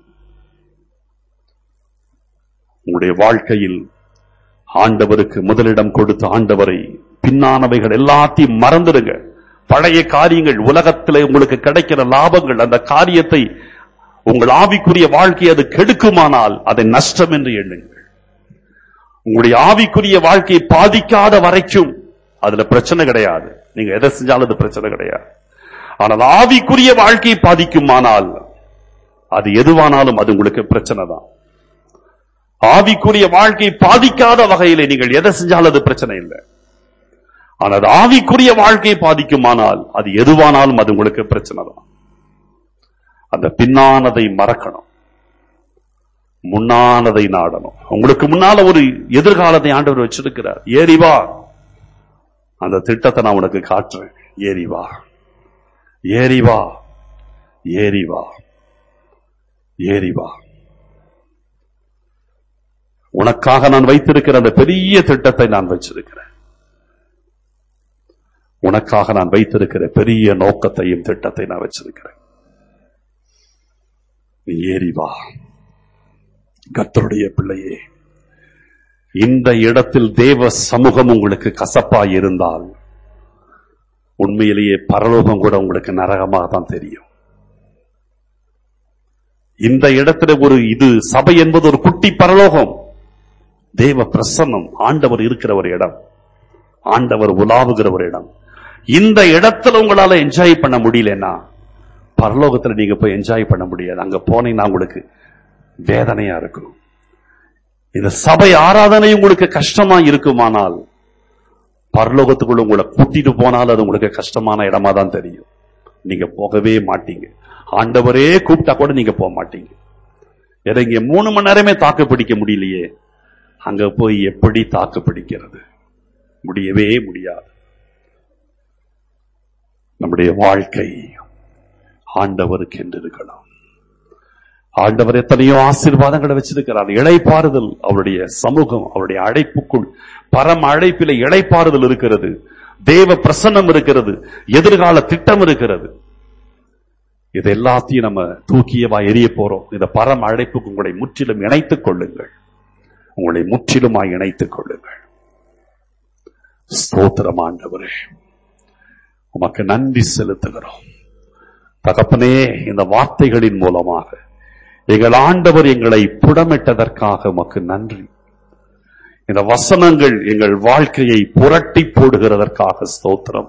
S1: உங்களுடைய வாழ்க்கையில் ஆண்டவருக்கு முதலிடம் கொடுத்து ஆண்டவரை பின்னானவைகள் எல்லாத்தையும் மறந்துடுங்க பழைய காரியங்கள் உலகத்தில் உங்களுக்கு கிடைக்கிற லாபங்கள் அந்த காரியத்தை உங்கள் ஆவிக்குரிய வாழ்க்கை அது கெடுக்குமானால் அதை நஷ்டம் என்று எண்ணுங்கள் உங்களுடைய ஆவிக்குரிய வாழ்க்கையை பாதிக்காத வரைக்கும் அதுல பிரச்சனை கிடையாது நீங்க எதை செஞ்சாலும் அது பிரச்சனை கிடையாது ஆனால் ஆவிக்குரிய வாழ்க்கையை பாதிக்குமானால் அது எதுவானாலும் அது உங்களுக்கு பிரச்சனை தான் ஆவிக்குரிய வாழ்க்கையை பாதிக்காத வகையிலே நீங்கள் எதை செஞ்சாலும் அது பிரச்சனை இல்லை ஆனால் ஆவிக்குரிய வாழ்க்கையை பாதிக்குமானால் அது எதுவானாலும் அது உங்களுக்கு பிரச்சனை தான் அந்த பின்னானதை மறக்கணும் முன்னானதை நாடணும் உங்களுக்கு முன்னால ஒரு எதிர்காலத்தை ஆண்டவர் வச்சிருக்கிறார் ஏறி வா அந்த திட்டத்தை நான் உனக்கு காட்டுறேன் ஏறி வா ஏறி வா ஏறி வா ஏறி வா உனக்காக நான் வைத்திருக்கிற அந்த பெரிய திட்டத்தை நான் வச்சிருக்கிறேன் உனக்காக நான் வைத்திருக்கிற பெரிய நோக்கத்தையும் திட்டத்தை நான் வச்சிருக்கிறேன் நீ ஏறி வா கர்த்தருடைய பிள்ளையே இந்த இடத்தில் தேவ சமூகம் உங்களுக்கு கசப்பாய் இருந்தால் உண்மையிலேயே பரலோகம் கூட உங்களுக்கு நரகமாக தான் தெரியும் இந்த இடத்துல ஒரு இது சபை என்பது ஒரு குட்டி பரலோகம் தேவ பிரசன்னம் ஆண்டவர் இருக்கிற ஒரு இடம் ஆண்டவர் உலாவுகிற ஒரு இடம் இந்த இடத்துல உங்களால என்ஜாய் பண்ண முடியலன்னா பரலோகத்துல நீங்க போய் என்ஜாய் பண்ண முடியாது அங்க போனீங்கன்னா உங்களுக்கு வேதனையா இருக்கும் இந்த சபை ஆராதனை உங்களுக்கு கஷ்டமா இருக்குமானால் பரலோகத்துக்குள்ள உங்களை கூட்டிட்டு போனால் அது உங்களுக்கு கஷ்டமான இடமா தான் தெரியும் நீங்க போகவே மாட்டீங்க ஆண்டவரே கூப்பிட்டா கூட நீங்க போக மாட்டீங்க ஏன்னா இங்க மூணு மணி நேரமே தாக்கு பிடிக்க முடியலையே அங்க போய் எப்படி தாக்கு பிடிக்கிறது முடியவே முடியாது நம்முடைய வாழ்க்கை ஆண்டவருக்கு என்று இருக்கணும் ஆண்டவர் எத்தனையோ ஆசீர்வாதங்களை வச்சிருக்கிறார் இழைப்பாறுதல் அவருடைய சமூகம் அவருடைய அழைப்புக்குள் பரம அழைப்பில இழைப்பாறுதல் இருக்கிறது தேவ பிரசன்னம் இருக்கிறது எதிர்கால திட்டம் இருக்கிறது இது எல்லாத்தையும் நம்ம தூக்கியவா எரிய போறோம் இந்த பரம அழைப்புக்கு உங்களை முற்றிலும் இணைத்துக் கொள்ளுங்கள் உங்களை முற்றிலுமாய் இணைத்துக் கொள்ளுங்கள் ஸ்தோத்திரம் ஆண்டவரே உமக்கு நன்றி செலுத்துகிறோம் தகப்பனே இந்த வார்த்தைகளின் மூலமாக எங்கள் ஆண்டவர் எங்களை புடமிட்டதற்காக உமக்கு நன்றி இந்த வசனங்கள் எங்கள் வாழ்க்கையை புரட்டி போடுகிறதற்காக ஸ்தோத்திரம்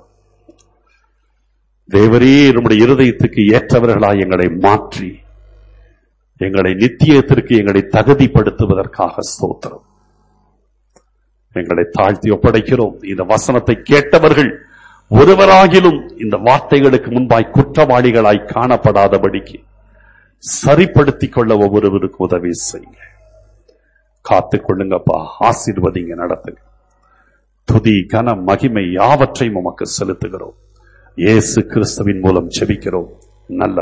S1: தேவரே நம்முடைய இருதயத்துக்கு ஏற்றவர்களாய் எங்களை மாற்றி எங்களை நித்தியத்திற்கு எங்களை தகுதிப்படுத்துவதற்காக ஸ்தோத்திரம் எங்களை தாழ்த்தி ஒப்படைக்கிறோம் இந்த வசனத்தை கேட்டவர்கள் ஒருவராகிலும் இந்த வார்த்தைகளுக்கு முன்பாய் குற்றவாளிகளாய் காணப்படாதபடிக்கு சரிப்படுத்திக் கொள்ள ஒவ்வொருவருக்கு உதவி செய்யுங்க காத்துக் கொள்ளுங்கப்பா ஆசீர்வதிங்க நடத்துங்க துதி கன மகிமை யாவற்றையும் உமக்கு செலுத்துகிறோம் இயேசு கிறிஸ்துவின் மூலம் செபிக்கிறோம் நல்ல